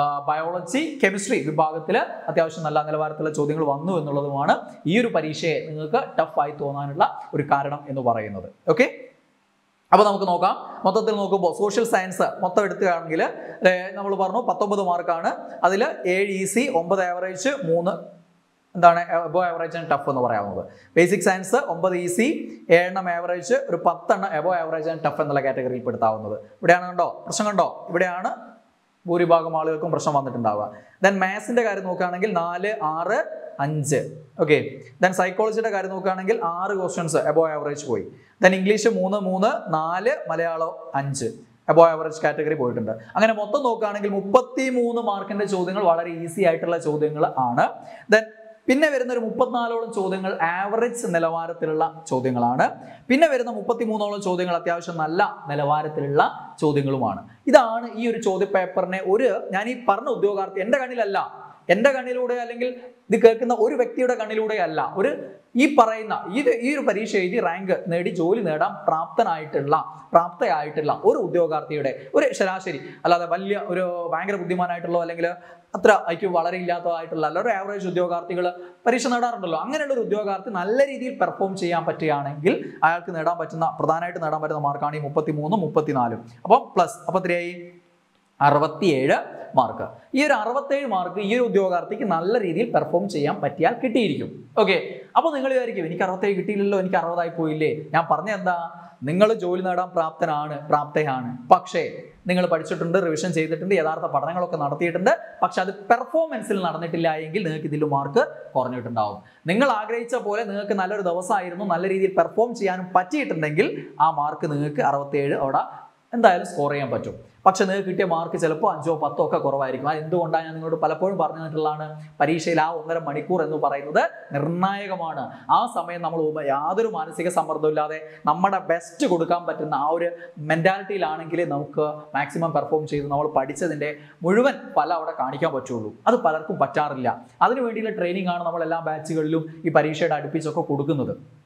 ബയോളജി കെമിസ്ട്രി വിഭാഗത്തിൽ അത്യാവശ്യം നല്ല നിലവാരത്തിലുള്ള ചോദ്യങ്ങൾ വന്നു എന്നുള്ളതുമാണ് ഈ ഒരു പരീക്ഷയെ നിങ്ങൾക്ക് ടഫായി തോന്നാനുള്ള ഒരു കാരണം എന്ന് പറയുന്നത് ഓക്കെ അപ്പോൾ നമുക്ക് നോക്കാം മൊത്തത്തിൽ നോക്കുമ്പോൾ സോഷ്യൽ സയൻസ് മൊത്തം എടുക്കുകയാണെങ്കിൽ നമ്മൾ പറഞ്ഞു പത്തൊമ്പത് മാർക്കാണ് അതിൽ ഏഴ് ഈസി ഒമ്പത് ആവറേജ് മൂന്ന് എന്താണ് എബോ ആവറേജ് ആൻഡ് ടഫ് എന്ന് പറയാവുന്നത് ബേസിക് സയൻസ് ഒമ്പത് ഈസി ഏഴെണ്ണം ആവറേജ് ഒരു പത്തെണ്ണം എബോ ആവറേജ് ആൻഡ് ടഫ് എന്നുള്ള കാറ്റഗറിയിൽ പെടുത്താവുന്നത് ഇവിടെയാണ് കണ്ടോ പ്രശ്നം കണ്ടോ ഇവിടെയാണ് ഭൂരിഭാഗം ആളുകൾക്കും പ്രശ്നം വന്നിട്ടുണ്ടാവുക ദെൻ മാത്സിന്റെ കാര്യം നോക്കുകയാണെങ്കിൽ നാല് ആറ് അഞ്ച് ഓക്കെ ദെൻ സൈക്കോളജിയുടെ കാര്യം നോക്കുകയാണെങ്കിൽ ആറ് ക്വസ്റ്റ്യൻസ് എബോ ആവറേജ് പോയി ദെൻ ഇംഗ്ലീഷ് മൂന്ന് മൂന്ന് നാല് മലയാളം അഞ്ച് എബോ ആവറേജ് കാറ്റഗറി പോയിട്ടുണ്ട് അങ്ങനെ മൊത്തം നോക്കുകയാണെങ്കിൽ മുപ്പത്തി മൂന്ന് മാർക്കിന്റെ ചോദ്യങ്ങൾ വളരെ ഈസി ആയിട്ടുള്ള ചോദ്യങ്ങൾ ആണ് ദെൻ പിന്നെ വരുന്ന ഒരു മുപ്പത്തിനാലോളം ചോദ്യങ്ങൾ ആവറേജ് നിലവാരത്തിലുള്ള ചോദ്യങ്ങളാണ് പിന്നെ വരുന്ന മുപ്പത്തിമൂന്നോളം ചോദ്യങ്ങൾ അത്യാവശ്യം നല്ല നിലവാരത്തിലുള്ള ചോദ്യങ്ങളുമാണ് ഇതാണ് ഈ ഒരു ചോദ്യ പേപ്പറിനെ ഒരു ഞാൻ ഈ പറഞ്ഞ ഉദ്യോഗാർത്ഥി എൻ്റെ കണ്ണിലല്ല എൻ്റെ കണ്ണിലൂടെ അല്ലെങ്കിൽ ഇത് കേൾക്കുന്ന ഒരു വ്യക്തിയുടെ കണ്ണിലൂടെ അല്ല ഒരു ഈ പറയുന്ന ഈ ഈ ഒരു പരീക്ഷ എഴുതി റാങ്ക് നേടി ജോലി നേടാൻ പ്രാപ്തനായിട്ടുള്ള പ്രാപ്തയായിട്ടുള്ള ഒരു ഉദ്യോഗാർത്ഥിയുടെ ഒരു ശരാശരി അല്ലാതെ വലിയ ഒരു ഭയങ്കര ബുദ്ധിമാനായിട്ടുള്ള അല്ലെങ്കിൽ അത്ര ഐക്യു വളരെ ഇല്ലാത്തതായിട്ടുള്ള അല്ല ഒരു ആവറേജ് ഉദ്യോഗാർത്ഥികൾ പരീക്ഷ നേടാറുണ്ടല്ലോ അങ്ങനെയുള്ള ഒരു ഉദ്യോഗാർത്ഥി നല്ല രീതിയിൽ പെർഫോം ചെയ്യാൻ പറ്റുകയാണെങ്കിൽ അയാൾക്ക് നേടാൻ പറ്റുന്ന പ്രധാനമായിട്ട് നേടാൻ പറ്റുന്ന മാർക്കാണ് ഈ മുപ്പത്തി മൂന്നും മുപ്പത്തിനാലും അപ്പം പ്ലസ് അപ്പം എത്രയായി അറുപത്തിയേഴ് മാർക്ക് ഈ ഒരു അറുപത്തേഴ് മാർക്ക് ഈ ഒരു ഉദ്യോഗാർത്ഥിക്ക് നല്ല രീതിയിൽ പെർഫോം ചെയ്യാൻ പറ്റിയാൽ കിട്ടിയിരിക്കും ഓക്കെ അപ്പോൾ നിങ്ങൾ വിചാരിക്കും എനിക്ക് അറുപത്തേഴ് കിട്ടിയില്ലല്ലോ എനിക്ക് അറുപതായി പോയില്ലേ ഞാൻ പറഞ്ഞ എന്താ നിങ്ങൾ ജോലി നേടാൻ പ്രാപ്തനാണ് പ്രാപ്തയാണ് പക്ഷേ നിങ്ങൾ പഠിച്ചിട്ടുണ്ട് റിവിഷൻ ചെയ്തിട്ടുണ്ട് യഥാർത്ഥ പഠനങ്ങളൊക്കെ നടത്തിയിട്ടുണ്ട് പക്ഷെ അത് പെർഫോമൻസിൽ നടന്നിട്ടില്ല എങ്കിൽ നിങ്ങൾക്ക് ഇതിൽ മാർക്ക് കുറഞ്ഞിട്ടുണ്ടാവും നിങ്ങൾ ആഗ്രഹിച്ച പോലെ നിങ്ങൾക്ക് നല്ലൊരു ദിവസമായിരുന്നു നല്ല രീതിയിൽ പെർഫോം ചെയ്യാനും പറ്റിയിട്ടുണ്ടെങ്കിൽ ആ മാർക്ക് നിങ്ങൾക്ക് അറുപത്തേഴ് അവിടെ എന്തായാലും സ്കോർ ചെയ്യാൻ പറ്റും പക്ഷെ നിങ്ങൾക്ക് കിട്ടിയ മാർക്ക് ചിലപ്പോൾ അഞ്ചോ പത്തോ ഒക്കെ കുറവായിരിക്കും അത് എന്തുകൊണ്ടാണ് ഞാൻ നിങ്ങളോട് പലപ്പോഴും പറഞ്ഞു തന്നിട്ടുള്ളതാണ് പരീക്ഷയിൽ ആ ഒന്നര മണിക്കൂർ എന്ന് പറയുന്നത് നിർണായകമാണ് ആ സമയം നമ്മൾ ഉപ- യാതൊരു മാനസിക സമ്മർദ്ദവും ഇല്ലാതെ നമ്മുടെ ബെസ്റ്റ് കൊടുക്കാൻ പറ്റുന്ന ആ ഒരു മെൻറ്റാലിറ്റിയിലാണെങ്കിൽ നമുക്ക് മാക്സിമം പെർഫോം ചെയ്ത് നമ്മൾ പഠിച്ചതിൻ്റെ മുഴുവൻ ഫലം അവിടെ കാണിക്കാൻ പറ്റുള്ളൂ അത് പലർക്കും പറ്റാറില്ല അതിനു വേണ്ടിയുള്ള ട്രെയിനിങ് ആണ് നമ്മൾ എല്ലാ ബാച്ചുകളിലും ഈ പരീക്ഷയുടെ അടുപ്പിച്ചൊക്കെ കൊടുക്കുന്നത്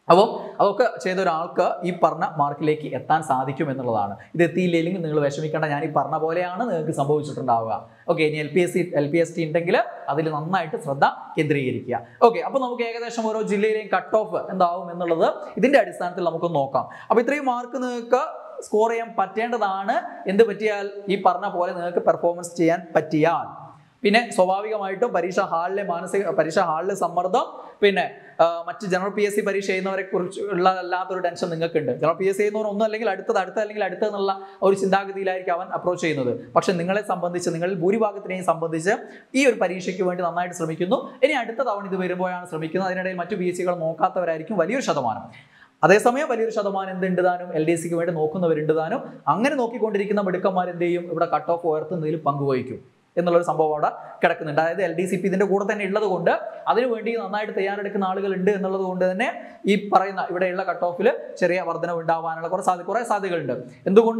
അപ്പോൾ അതൊക്കെ ചെയ്ത ഒരാൾക്ക് ഈ പറഞ്ഞ മാർക്കിലേക്ക് എത്താൻ സാധിക്കും എന്നുള്ളതാണ് ഇത് എത്തിയില്ലെങ്കിൽ നിങ്ങൾ വിഷമിക്കേണ്ട ഞാൻ ഈ പറഞ്ഞ പോലെയാണ് നിങ്ങൾക്ക് സംഭവിച്ചിട്ടുണ്ടാവുക ഓക്കെ ഇനി L P S C L P S T ഉണ്ടെങ്കിൽ അതിൽ നന്നായിട്ട് ശ്രദ്ധ കേന്ദ്രീകരിക്കുക ഓക്കെ അപ്പോൾ നമുക്ക് ഏകദേശം ഓരോ ജില്ലയിലെയും കട്ട് ഓഫ് എന്താവും എന്നുള്ളത് ഇതിന്റെ അടിസ്ഥാനത്തിൽ നമുക്ക് നോക്കാം അപ്പോൾ ഇത്രയും മാർക്ക് നിങ്ങൾക്ക് സ്കോർ ചെയ്യാൻ പറ്റേണ്ടതാണ് എന്ത് പറ്റിയാൽ ഈ പറഞ്ഞ പോലെ നിങ്ങൾക്ക് പെർഫോമൻസ് ചെയ്യാൻ പറ്റിയാൽ പിന്നെ സ്വാഭാവികമായിട്ടും പരീക്ഷ ഹാളിലെ മാനസിക പരീക്ഷ ഹാളിലെ സമ്മർദ്ദം പിന്നെ ആ, മറ്റ് ജനറൽ പി എസ് സി പരീക്ഷ ചെയ്യുന്നവരെ കുറിച്ച് ഉള്ള അല്ലാത്തൊരു ടെൻഷൻ നിങ്ങൾക്കുണ്ട് ജനറൽ പി എസ് സി ചെയ്യുന്നവർ ഒന്നും അല്ലെങ്കിൽ അടുത്തത് അടുത്ത അല്ലെങ്കിൽ അടുത്തത് എന്നുള്ള ഒരു ചിന്താഗതിയിലായിരിക്കും അവൻ അപ്രോച്ച് ചെയ്യുന്നത് പക്ഷെ നിങ്ങളെ സംബന്ധിച്ച് നിങ്ങളിൽ ഭൂരിഭാഗത്തിനെയും സംബന്ധിച്ച് ഈ ഒരു പരീക്ഷയ്ക്ക് വേണ്ടി നന്നായിട്ട് ശ്രമിക്കുന്നു ഇനി അടുത്ത തവണ ഇത് വരുമ്പോഴാണ് ശ്രമിക്കുന്നത് അതിനിടയിൽ മറ്റു പി എസ് സികൾ നോക്കാത്തവരായിരിക്കും വലിയൊരു ശതമാനം അതേസമയം വലിയൊരു ശതമാനം എന്തുണ്ട് താനും എൽ ഡി സിക്ക് വേണ്ടി നോക്കുന്നവരുണ്ട് താനും അങ്ങനെ നോക്കിക്കൊണ്ടിരിക്കുന്ന മിടുക്കന്മാർ എന്ത് ചെയ്യും ഇവിടെ കട്ട് ഓഫ് ഉയർത്തുന്നതിൽ പങ്കുവഹിക്കും എന്നുള്ളൊരു സംഭവം അവിടെ കിടക്കുന്നുണ്ട് അതായത് എൽ ഡി സി പി ഇതിന്റെ കൂടെ തന്നെ ഉള്ളത് കൊണ്ട് അതിനു വേണ്ടി നന്നായിട്ട് തയ്യാറെടുക്കുന്ന ആളുകൾ ഉണ്ട് എന്നുള്ളത് കൊണ്ട് തന്നെ ഈ പറയുന്ന ഇവിടെയുള്ള കട്ട് ഓഫിൽ ചെറിയ വർധനവ് ഉണ്ടാവാനുള്ള കുറെ സാധ്യത കുറെ സാധ്യതകളുണ്ട് എന്തുകൊണ്ട്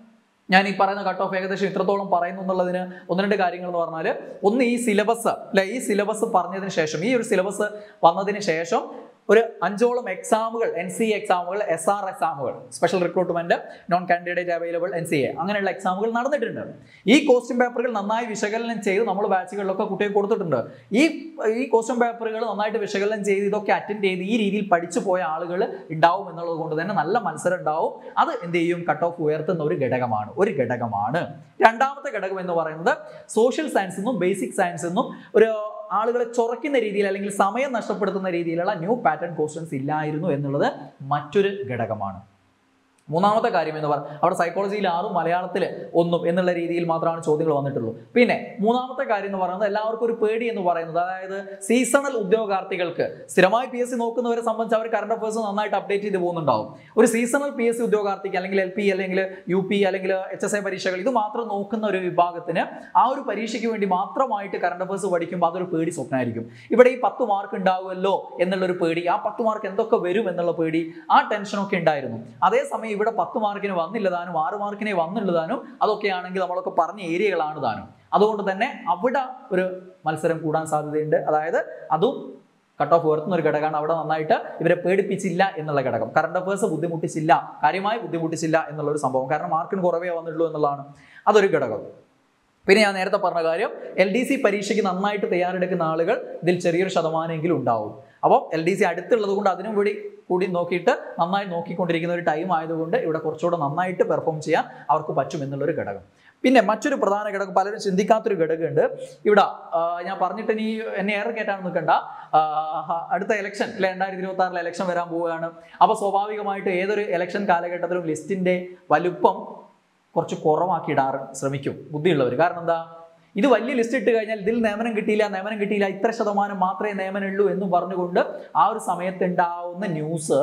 ഞാൻ ഈ പറയുന്ന കട്ട് ഓഫ് ഏകദേശം ഇത്രത്തോളം പറയുന്നു എന്നുള്ളതിന് ഒന്ന് രണ്ട് കാര്യങ്ങൾ എന്ന് പറഞ്ഞാൽ ഒന്ന് ഈ സിലബസ് അല്ലെ ഈ സിലബസ് പറഞ്ഞതിന് ശേഷം ഈ ഒരു സിലബസ് വന്നതിന് ശേഷം ഒരു അഞ്ചോളം എക്സാമുകൾ എൻ സി എക്സാമുകൾ എസ് ആർ എക്സാമുകൾ special recruitment non candidate available N C A അങ്ങനെയുള്ള എക്സാമുകൾ നടന്നിട്ടുണ്ട് ഈ ക്വസ്റ്റ്യൻ പേപ്പറുകൾ നന്നായി വിശകലനം ചെയ്ത് നമ്മൾ ബാച്ചുകളിലൊക്കെ കുട്ടികൾക്ക് കൊടുത്തിട്ടുണ്ട് ഈ ഈ ക്വസ്റ്റ്യൻ പേപ്പറുകൾ നന്നായിട്ട് വിശകലനം ചെയ്ത് ഇതൊക്കെ അറ്റൻഡ് ചെയ്ത് ഈ രീതിയിൽ പഠിച്ചു പോയ ആളുകൾ ഉണ്ടാവും എന്നുള്ളത് കൊണ്ട് തന്നെ നല്ല മത്സരം ഉണ്ടാവും അത് എന്ത് ചെയ്യും കട്ട് ഓഫ് ഉയർത്തുന്ന ഒരു ഘടകമാണ് ഒരു ഘടകമാണ് രണ്ടാമത്തെ ഘടകം എന്ന് പറയുന്നത് സോഷ്യൽ സയൻസ് എന്നും ബേസിക് സയൻസ് എന്നും ഒരു ആളുകളെ ചൊറയ്ക്കുന്ന രീതിയിൽ അല്ലെങ്കിൽ സമയം നഷ്ടപ്പെടുത്തുന്ന രീതിയിലുള്ള ന്യൂ പാറ്റേൺ ക്വസ്റ്റ്യൻസ് ഇല്ലായിരുന്നു എന്നുള്ളത് മറ്റൊരു ഘടകമാണ് മൂന്നാമത്തെ കാര്യം എന്ന് പറഞ്ഞാൽ അവിടെ സൈക്കോളജിയിൽ ആറും മലയാളത്തിൽ ഒന്നും എന്നുള്ള രീതിയിൽ മാത്രമാണ് ചോദ്യങ്ങൾ വന്നിട്ടുള്ളൂ പിന്നെ മൂന്നാമത്തെ കാര്യം എന്ന് പറയുന്നത് എല്ലാവർക്കും ഒരു പേടി എന്ന് പറയുന്നത് അതായത് സീസണൽ ഉദ്യോഗാർത്ഥികൾക്ക് സ്ഥിരമായി പി എസ് സി നോക്കുന്നവരെ സംബന്ധിച്ച് അവർ കറണ്ട് അഫയേഴ്സ് നന്നായിട്ട് അപ്ഡേറ്റ് ചെയ്ത് പോകുന്നുണ്ടാവും ഒരു സീസണൽ പി എസ് സി ഉദ്യോഗാർത്ഥിക്ക് അല്ലെങ്കിൽ എൽ പി അല്ലെങ്കിൽ യു പി അല്ലെങ്കിൽ എച്ച് എസ് എ പരീക്ഷകൾ ഇത് മാത്രം നോക്കുന്ന ഒരു വിഭാഗത്തിന് ആ ഒരു പരീക്ഷയ്ക്ക് വേണ്ടി മാത്രമായിട്ട് കറണ്ട് അഫയേഴ്സ് പഠിക്കുമ്പോൾ അതൊരു പേടി സ്വപ്നമായിരിക്കും ഇവിടെ ഈ പത്ത് മാർക്ക് ഉണ്ടാവുമല്ലോ എന്നുള്ളൊരു പേടി ആ പത്ത് മാർക്ക് എന്തൊക്കെ വരും എന്നുള്ള പേടി ആ ടെൻഷനൊക്കെ ഉണ്ടായിരുന്നു അതേസമയം ഇവിടെ പത്ത് മാർക്കിന് വന്നില്ല താനും ആറ് മാർക്കിനെ വന്നില്ല താനും അതൊക്കെ ആണെങ്കിൽ നമ്മളൊക്കെ പറഞ്ഞ ഏരിയകളാണ് താനും അതുകൊണ്ട് തന്നെ അവിടെ ഒരു മത്സരം കൂടാൻ സാധ്യതയുണ്ട് അതായത് അതും കട്ട് ഓഫ് ഉയർത്തുന്ന ഒരു ഘടകമാണ് അവിടെ നന്നായിട്ട് ഇവരെ പേടിപ്പിച്ചില്ല എന്നുള്ള ഘടകം കറണ്ട് അഫയേഴ്സ് ബുദ്ധിമുട്ടിച്ചില്ല കാര്യമായി ബുദ്ധിമുട്ടിച്ചില്ല എന്നുള്ള ഒരു സംഭവം കാരണം മാർക്കിന് കുറവേ വന്നിട്ടുള്ളൂ എന്നുള്ളതാണ് അതൊരു ഘടകം പിന്നെ ഞാൻ നേരത്തെ പറഞ്ഞ കാര്യം എൽ ഡി സി പരീക്ഷയ്ക്ക് നന്നായിട്ട് തയ്യാറെടുക്കുന്ന ആളുകൾ ഇതിൽ ചെറിയൊരു ശതമാനമെങ്കിലും ഉണ്ടാവും അപ്പോൾ എൽ ഡി സി അടുത്തുള്ളത് കൊണ്ട് അതിനും കൂടി കൂടി നോക്കിയിട്ട് നന്നായി നോക്കിക്കൊണ്ടിരിക്കുന്ന ഒരു ടൈം ആയതുകൊണ്ട് ഇവിടെ കുറച്ചുകൂടെ നന്നായിട്ട് പെർഫോം ചെയ്യാൻ അവർക്ക് പറ്റും എന്നുള്ളൊരു ഘടകം പിന്നെ മറ്റൊരു പ്രധാന ഘടകം പലരും ചിന്തിക്കാത്തൊരു ഘടകമുണ്ട് ഇവിടെ ആ, ഞാൻ പറഞ്ഞിട്ട് ഇനി എന്നെ ഏറെ കയറ്റാൻ നിൽക്കണ്ട ആ, അടുത്ത ഇലക്ഷൻ അല്ലെ രണ്ടായിരത്തി ഇരുപത്തി ആറിലെ ഇലക്ഷൻ വരാൻ പോവുകയാണ് അപ്പോൾ സ്വാഭാവികമായിട്ട് ഏതൊരു ഇലക്ഷൻ കാലഘട്ടത്തിലും ലിസ്റ്റിന്റെ വലുപ്പം കുറച്ച് കുറവാക്കി ഇടാൻ ശ്രമിക്കും ബുദ്ധിയുള്ളവർ കാരണം എന്താ ഇത് വലിയ ലിസ്റ്റ് ഇട്ട് കഴിഞ്ഞാൽ ഇതിൽ നിയമനം കിട്ടിയില്ല നിയമനം കിട്ടിയില്ല ഇത്ര ശതമാനം മാത്രമേ നിയമനമുള്ളൂ എന്ന് പറഞ്ഞുകൊണ്ട് ആ ഒരു സമയത്ത് ഉണ്ടാവുന്ന ന്യൂസ്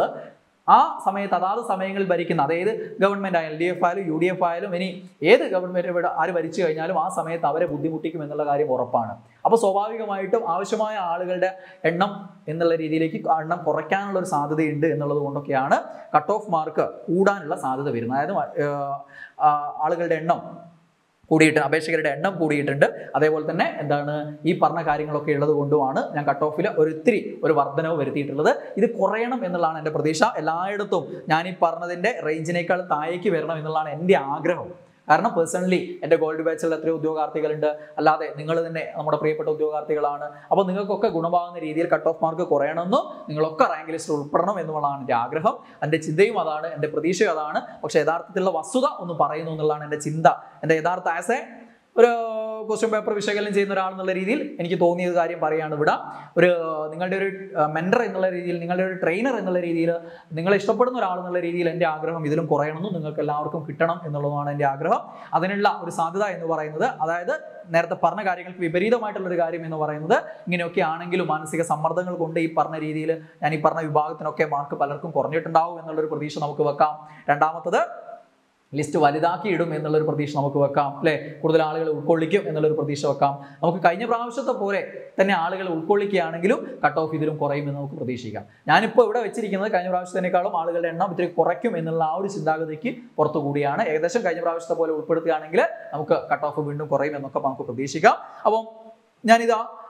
ആ സമയത്ത് അതാത് സമയങ്ങളിൽ ഭരിക്കുന്ന അതായത് ഗവൺമെന്റ് ആയാലും എൽ ഡി എഫ് ആയാലും യു ഡി എഫ് ആയാലും ഇനി ഏത് ഗവൺമെന്റ് ഇവിടെ ആര് ഭരിച്ചു കഴിഞ്ഞാലും ആ സമയത്ത് അവരെ ബുദ്ധിമുട്ടിക്കും എന്നുള്ള കാര്യം ഉറപ്പാണ് അപ്പോൾ സ്വാഭാവികമായിട്ടും ആവശ്യമായ ആളുകളുടെ എണ്ണം എന്നുള്ള രീതിയിലേക്ക് എണ്ണം കുറയ്ക്കാനുള്ള ഒരു സാധ്യതയുണ്ട് എന്നുള്ളത് കൊണ്ടൊക്കെയാണ് കട്ട് ഓഫ് മാർക്ക് കൂടാനുള്ള സാധ്യത വരുന്നത് അതായത് ഏർ, ആ, ആളുകളുടെ എണ്ണം കൂടിയിട്ട് അപേക്ഷകരുടെ എണ്ണം കൂടിയിട്ടുണ്ട് അതേപോലെ തന്നെ എന്താണ് ഈ പറഞ്ഞ കാര്യങ്ങളൊക്കെ ഉള്ളത് കൊണ്ടുമാണ് ഞാൻ കട്ട് ഓഫിൽ ഒരു ഇത്തിരി ഒരു വർധനവ് വരുത്തിയിട്ടുള്ളത് ഇത് കുറയണം എന്നുള്ളതാണ് എൻ്റെ പ്രതീക്ഷ എല്ലായിടത്തും ഞാൻ ഈ പറഞ്ഞതിൻ്റെ റേഞ്ചിനേക്കാൾ താഴേക്ക് വരണം എന്നുള്ളതാണ് എൻ്റെ ആഗ്രഹം കാരണം പേഴ്സണലി എൻ്റെ ഗോൾഡ് ബാച്ചിൽ എത്രയോ ഉദ്യോഗാർത്ഥികളുണ്ട് അല്ലാതെ നിങ്ങൾ തന്നെ നമ്മുടെ പ്രിയപ്പെട്ട ഉദ്യോഗാർത്ഥികളാണ് അപ്പോൾ നിങ്ങൾക്കൊക്കെ ഗുണമാകുന്ന രീതിയിൽ കട്ട് ഓഫ് മാർക്ക് കുറയണമെന്നും നിങ്ങളൊക്കെ റാങ്ക് ലിസ്റ്റിൽ ഉൾപ്പെടണം എന്നുള്ളതാണ് എൻ്റെ ആഗ്രഹം എൻ്റെ ചിന്തയും അതാണ് എൻ്റെ പ്രതീക്ഷയും അതാണ് പക്ഷേ യഥാർത്ഥത്തിലുള്ള വസ്തുത ഒന്ന് പറയുന്നു എന്നുള്ളതാണ് എൻ്റെ ചിന്ത എൻ്റെ യഥാർത്ഥ ആസ് എ ഒരു ക്വസ്റ്റ്യൻ പേപ്പർ വിശകലനം ചെയ്യുന്ന ഒരാൾ എന്നുള്ള രീതിയിൽ എനിക്ക് തോന്നിയ ഒരു കാര്യം പറയുകയാണ് ഇവിടെ ഒരു നിങ്ങളുടെ ഒരു മെൻറ്റർ എന്നുള്ള രീതിയിൽ നിങ്ങളുടെ ഒരു ട്രെയിനർ എന്നുള്ള രീതിയിൽ നിങ്ങളെ ഇഷ്ടപ്പെടുന്ന ഒരാൾ എന്നുള്ള രീതിയിൽ എൻ്റെ ആഗ്രഹം ഇതിലും കുറയണമെന്നും നിങ്ങൾക്ക് എല്ലാവർക്കും കിട്ടണം എന്നുള്ളതാണ് എൻ്റെ ആഗ്രഹം അതിനുള്ള ഒരു സാധ്യത എന്ന് പറയുന്നത് അതായത് നേരത്തെ പറഞ്ഞ കാര്യങ്ങൾക്ക് വിപരീതമായിട്ടുള്ള ഒരു കാര്യം എന്ന് പറയുന്നത് ഇങ്ങനെയൊക്കെ ആണെങ്കിലും മാനസിക സമ്മർദ്ദങ്ങൾ കൊണ്ട് ഈ പറഞ്ഞ രീതിയിൽ ഞാൻ ഈ പറഞ്ഞ വിഭാഗത്തിനൊക്കെ മാർക്ക് പലർക്കും കുറഞ്ഞിട്ടുണ്ടാവും എന്നുള്ളൊരു പ്രതീക്ഷ നമുക്ക് വെക്കാം രണ്ടാമത്തത് ലിസ്റ്റ് വലുതാക്കി ഇടും എന്നുള്ളൊരു പ്രതീക്ഷ നമുക്ക് വെക്കാം അല്ലേ കൂടുതൽ ആളുകൾ ഉൾക്കൊള്ളിക്കും എന്നുള്ളൊരു പ്രതീക്ഷ വെക്കാം നമുക്ക് കഴിഞ്ഞ പ്രാവശ്യത്തെ പോലെ തന്നെ ആളുകൾ ഉൾക്കൊള്ളിക്കുകയാണെങ്കിലും കട്ട് ഓഫ് ഇതിലും കുറയുമെന്ന് നമുക്ക് പ്രതീക്ഷിക്കാം ഞാനിപ്പോൾ ഇവിടെ വെച്ചിരിക്കുന്നത് കഴിഞ്ഞ പ്രാവശ്യത്തിനേക്കാളും ആളുകളുടെ എണ്ണം ഇത്തിരി കുറയ്ക്കും എന്നുള്ള ആ ഒരു ചിന്താഗതിക്ക് പുറത്തു കൂടിയാണ് ഏകദേശം കഴിഞ്ഞ പ്രാവശ്യത്തെ പോലെ ഉൾപ്പെടുത്തുകയാണെങ്കിൽ നമുക്ക് കട്ട് ഓഫ് വീണ്ടും കുറയും എന്നൊക്കെ നമുക്ക് പ്രതീക്ഷിക്കാം അപ്പം ഞാനിതാ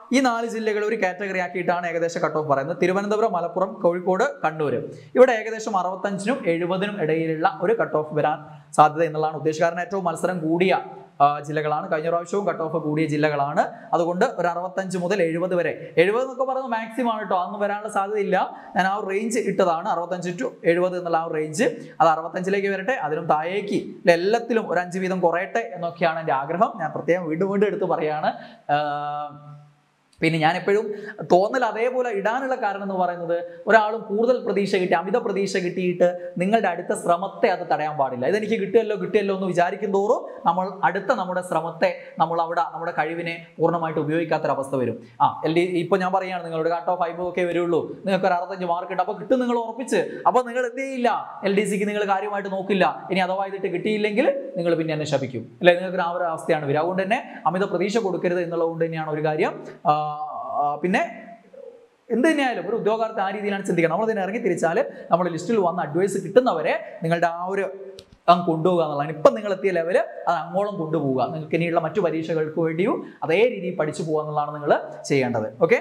ഈ നാല് ജില്ലകൾ ഒരു കാറ്റഗറി ആക്കിയിട്ടാണ് ഏകദേശം കട്ട് ഓഫ് പറയുന്നത് തിരുവനന്തപുരം മലപ്പുറം കോഴിക്കോട് കണ്ണൂർ ഇവിടെ ഏകദേശം അറുപത്തഞ്ചിനും എഴുപതിനും ഇടയിലുള്ള ഒരു കട്ട് ഓഫ് വരാൻ സാധ്യത എന്നുള്ളതാണ് ഉദ്ദേശം കാരണം ഏറ്റവും മത്സരം കൂടിയ ആ, ജില്ലകളാണ് കഴിഞ്ഞ പ്രാവശ്യവും കട്ട് ഓഫ് കൂടിയ ജില്ലകളാണ് അതുകൊണ്ട് ഒരു അറുപത്തഞ്ച് മുതൽ എഴുപത് വരെ എഴുപത് എന്നൊക്കെ പറയുന്നത് മാക്സിമം ആണ് കേട്ടോ അന്ന് വരാനുള്ള സാധ്യതയില്ല ഞാൻ ആ ഒരു റേഞ്ച് ഇട്ടതാണ് അറുപത്തഞ്ച് ടു എഴുപത് എന്നുള്ള ആ ഒരു റേഞ്ച് അത് അറുപത്തഞ്ചിലേക്ക് വരട്ടെ അതിനും താഴേക്ക് ഇല്ല, എല്ലാത്തിലും ഒരു അഞ്ച് വീതം കുറയട്ടെ എന്നൊക്കെയാണ് എൻ്റെ ആഗ്രഹം ഞാൻ പ്രത്യേകം വീണ്ടും വീണ്ടും എടുത്ത് പറയാണ് ആ, പിന്നെ ഞാൻ എപ്പോഴും തോന്നൽ അതേപോലെ ഇടാനുള്ള കാരണം എന്ന് പറയുന്നത് ഒരാളും കൂടുതൽ പ്രതീക്ഷ കിട്ടി അമിത പ്രതീക്ഷ കിട്ടിയിട്ട് നിങ്ങളുടെ അടുത്ത ശ്രമത്തെ അത് തടയാൻ പാടില്ല ഇതെനിക്ക് കിട്ടിയല്ലോ കിട്ടിയല്ലോ എന്ന് വിചാരിക്കും തോറും നമ്മൾ അടുത്ത നമ്മുടെ ശ്രമത്തെ നമ്മൾ അവിടെ നമ്മുടെ കഴിവിനെ പൂർണ്ണമായിട്ട് ഉപയോഗിക്കാത്തൊരവസ്ഥ വരും ആ എൽ ഡി ഇപ്പൊ ഞാൻ പറയുകയാണ് നിങ്ങളുടെ കട്ട് ഓഫ് ഫൈവ് ഒക്കെ വരുള്ളൂ നിങ്ങൾക്ക് ഒരു അറുപത്തഞ്ച് മാർക്ക് ഉണ്ട് അപ്പൊ കിട്ടും നിങ്ങൾ ഉറപ്പിച്ച് അപ്പൊ നിങ്ങൾ എന്ത് ചെയ്യില്ല എൽ ഡി സിക്ക് നിങ്ങൾ കാര്യമായിട്ട് നോക്കില്ല ഇനി അഥവാ ഇതിട്ട് കിട്ടിയില്ലെങ്കിൽ നിങ്ങൾ പിന്നെ എന്നെ ശപിക്കും അല്ലെ നിങ്ങൾക്ക് ആ ഒരു അവസ്ഥയാണ് വരിക അതുകൊണ്ട് തന്നെ അമിത പ്രതീക്ഷ കൊടുക്കരുത് എന്നുള്ളതുകൊണ്ട് തന്നെയാണ് ഒരു കാര്യം ആ, ആ, പിന്നെ എന്ത് തന്നെയായാലും ഒരു ഉദ്യോഗാർത്ഥി ആ രീതിയിലാണ് ചിന്തിക്കുക നമ്മൾ ഇതിനെ ഇറങ്ങി തിരിച്ചാൽ നമ്മുടെ ലിസ്റ്റിൽ വന്ന് അഡ്വൈസ് കിട്ടുന്നവരെ നിങ്ങളുടെ ആ ഒരു അങ്ങ് കൊണ്ടുപോകുക എന്നുള്ളതാണ് ഇപ്പം നിങ്ങൾ എത്തിയ ലെവല് അത് അങ്ങോളം കൊണ്ടുപോകുക നിങ്ങൾക്ക് ഇനിയുള്ള മറ്റു പരീക്ഷകൾക്ക് വേണ്ടിയും അതേ രീതിയിൽ പഠിച്ചു പോകുക എന്നുള്ളതാണ് നിങ്ങൾ ചെയ്യേണ്ടത് ഓക്കെ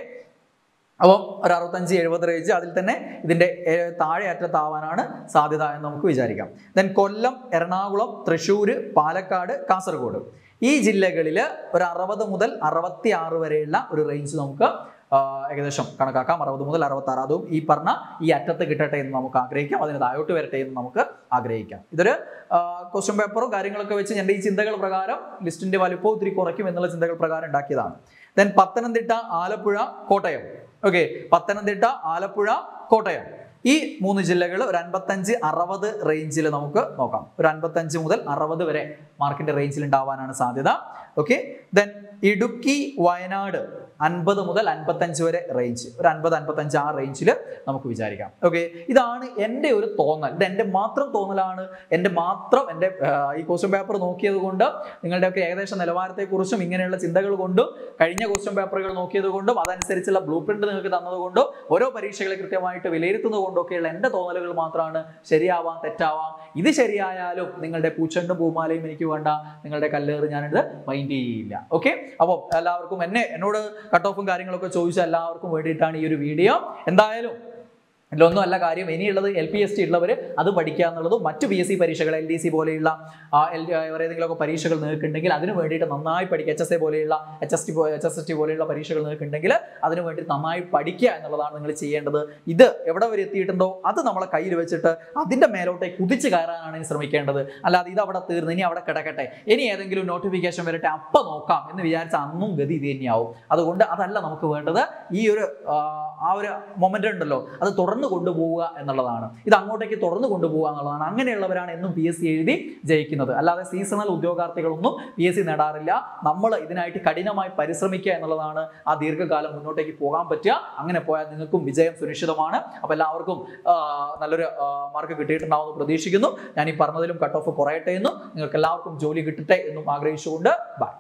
അപ്പം ഒരു അറുപത്തഞ്ച് എഴുപത് റേഞ്ച് അതിൽ തന്നെ ഇതിന്റെ ഏ- താഴെ അറ്റത്താവാനാണ് സാധ്യത എന്ന് നമുക്ക് വിചാരിക്കാം ദെൻ കൊല്ലം എറണാകുളം തൃശ്ശൂർ പാലക്കാട് കാസർഗോഡ് ഈ ജില്ലകളിൽ ഒരു അറുപത് മുതൽ അറുപത്തി ആറ് വരെയുള്ള ഒരു റേഞ്ച് നമുക്ക് ആ, ഏകദേശം കണക്കാക്കാം അറുപത് മുതൽ അറുപത്തി ആറ് അതും ഈ പറഞ്ഞ ഈ അറ്റത്ത് കിട്ടട്ടെ എന്ന് നമുക്ക് ആഗ്രഹിക്കാം അതിന് താഴോട്ട് വരട്ടെ എന്ന് നമുക്ക് ആഗ്രഹിക്കാം ഇതൊരു ക്വസ്റ്റ്യൻ പേപ്പറും കാര്യങ്ങളൊക്കെ വെച്ച് എൻ്റെ ഈ ചിന്തകൾ പ്രകാരം ലിസ്റ്റിന്റെ വലുപ്പവും ഇത്തിരി കുറയ്ക്കും എന്നുള്ള ചിന്തകൾ പ്രകാരം ഉണ്ടാക്കിയതാണ് ദെൻ പത്തനംതിട്ട ആലപ്പുഴ കോട്ടയം ഓക്കെ പത്തനംതിട്ട ആലപ്പുഴ കോട്ടയം ഈ മൂന്ന് ജില്ലകൾ ഒരു അൻപത്തഞ്ച് അറുപത് റേഞ്ചിൽ നമുക്ക് നോക്കാം ഒരു അൻപത്തഞ്ച് മുതൽ അറുപത് വരെ മാർക്കിന്റെ റേഞ്ചിൽ ഉണ്ടാവാനാണ് സാധ്യത ഓക്കെ ദെൻ ഇടുക്കി വയനാട് അൻപത് മുതൽ അൻപത്തഞ്ച് വരെ റേഞ്ച് ഒരു അൻപത് അൻപത്തഞ്ച് ആ റേഞ്ചിൽ നമുക്ക് വിചാരിക്കാം ഓക്കെ ഇതാണ് എൻ്റെ ഒരു തോന്നൽ ഇത് എൻ്റെ മാത്രം തോന്നലാണ് എൻ്റെ മാത്രം എൻ്റെ ആ, ഈ ക്വസ്റ്റ്യൻ പേപ്പർ നോക്കിയത് കൊണ്ട് നിങ്ങളുടെയൊക്കെ ഏകദേശ നിലവാരത്തെക്കുറിച്ചും ഇങ്ങനെയുള്ള ചിന്തകൾ കൊണ്ടും കഴിഞ്ഞ ക്വസ്റ്റ്യൻ പേപ്പറുകൾ നോക്കിയത് കൊണ്ടും അതനുസരിച്ചുള്ള ബ്ലൂ പ്രിന്റ് നിങ്ങൾക്ക് തന്നതുകൊണ്ടും ഓരോ പരീക്ഷകളെ കൃത്യമായിട്ട് വിലയിരുത്തുന്നത് കൊണ്ടൊക്കെയുള്ള എൻ്റെ തോന്നലുകൾ മാത്രമാണ് ശരിയാവാം തെറ്റാവാം ഇത് ശരിയായാലും നിങ്ങളുടെ പൂച്ചണ്ടും പൂമാലയും എനിക്ക് വേണ്ട നിങ്ങളുടെ കല്ലേറ് ഞാനിത് മൈൻഡ് ചെയ്യില്ല ഓക്കെ അപ്പോൾ എല്ലാവർക്കും എന്നെ എന്നോട് കട്ട് ഓഫും കാര്യങ്ങളൊക്കെ ചോദിച്ച എല്ലാവർക്കും വേണ്ടിയിട്ടാണ് ഈ ഒരു വീഡിയോ എന്തായാലും ഇതിലൊന്നും അല്ല കാര്യം ഇനിയുള്ളത് എൽ പി എസ് ടി ഉള്ളവർ അത് പഠിക്കുക എന്നുള്ളതും മറ്റു പി എസ് സി പരീക്ഷകൾ എൽ ഡി സി പോലെയുള്ള ആ, എൽ വേറെ ഏതെങ്കിലുമൊക്കെ പരീക്ഷകൾ നിങ്ങൾക്കുണ്ടെങ്കിൽ അതിന് വേണ്ടിയിട്ട് നന്നായി പഠിക്കുക എച്ച് എസ് എ പോലെയുള്ള H S T H S S T പോലെയുള്ള പരീക്ഷകൾ നിങ്ങൾക്കുണ്ടെങ്കിൽ അതിന് വേണ്ടി നന്നായി പഠിക്കുക എന്നുള്ളതാണ് നിങ്ങൾ ചെയ്യേണ്ടത് ഇത് എവിടെ വരെ എത്തിയിട്ടുണ്ടോ അത് നമ്മളെ കയ്യിൽ വെച്ചിട്ട് അതിൻ്റെ മേലോട്ടേക്ക് കുതിച്ച് കയറാനാണ് ഇനി ശ്രമിക്കേണ്ടത് അല്ലാതെ ഇത് അവിടെ തീർന്ന് ഇനി അവിടെ കിടക്കട്ടെ ഇനി ഏതെങ്കിലും നോട്ടിഫിക്കേഷൻ വരട്ടെ അപ്പം നോക്കാം എന്ന് വിചാരിച്ച അന്നും ഗതി ഇത് തന്നെയാവും അതുകൊണ്ട് അതല്ല നമുക്ക് വേണ്ടത് ഈ ഒരു ആ, ആ ഒരു മൊമെന്റ് ഉണ്ടല്ലോ അത് തുടർന്ന് കൊണ്ടുപോവുക എന്നുള്ളതാണ് ഇത് അങ്ങോട്ടേക്ക് തുടർന്ന് കൊണ്ടുപോവുക എന്നുള്ളതാണ് അങ്ങനെയുള്ളവരാണ് എന്നും പി എസ് സി എഴുതി ജയിക്കുന്നത് അല്ലാതെ സീസണൽ ഉദ്യോഗാർത്ഥികളൊന്നും പി എസ് സി നേടാറില്ല നമ്മൾ ഇതിനായിട്ട് കഠിനമായി പരിശ്രമിക്കുക എന്നുള്ളതാണ് ആ ദീർഘകാലം മുന്നോട്ടേക്ക് പോകാൻ പറ്റുക അങ്ങനെ പോയാൽ നിങ്ങൾക്കും വിജയം സുനിശ്ചിതമാണ് അപ്പോൾ എല്ലാവർക്കും ആ, നല്ലൊരു മാർക്ക് കിട്ടിയിട്ടുണ്ടാവുമെന്ന് പ്രതീക്ഷിക്കുന്നു ഞാൻ ഈ പറഞ്ഞതിലും കട്ട് ഓഫ് കുറയട്ടെ എന്നും നിങ്ങൾക്ക് എല്ലാവർക്കും ജോലി കിട്ടട്ടെ എന്നും ആഗ്രഹിച്ചുകൊണ്ട് ബൈ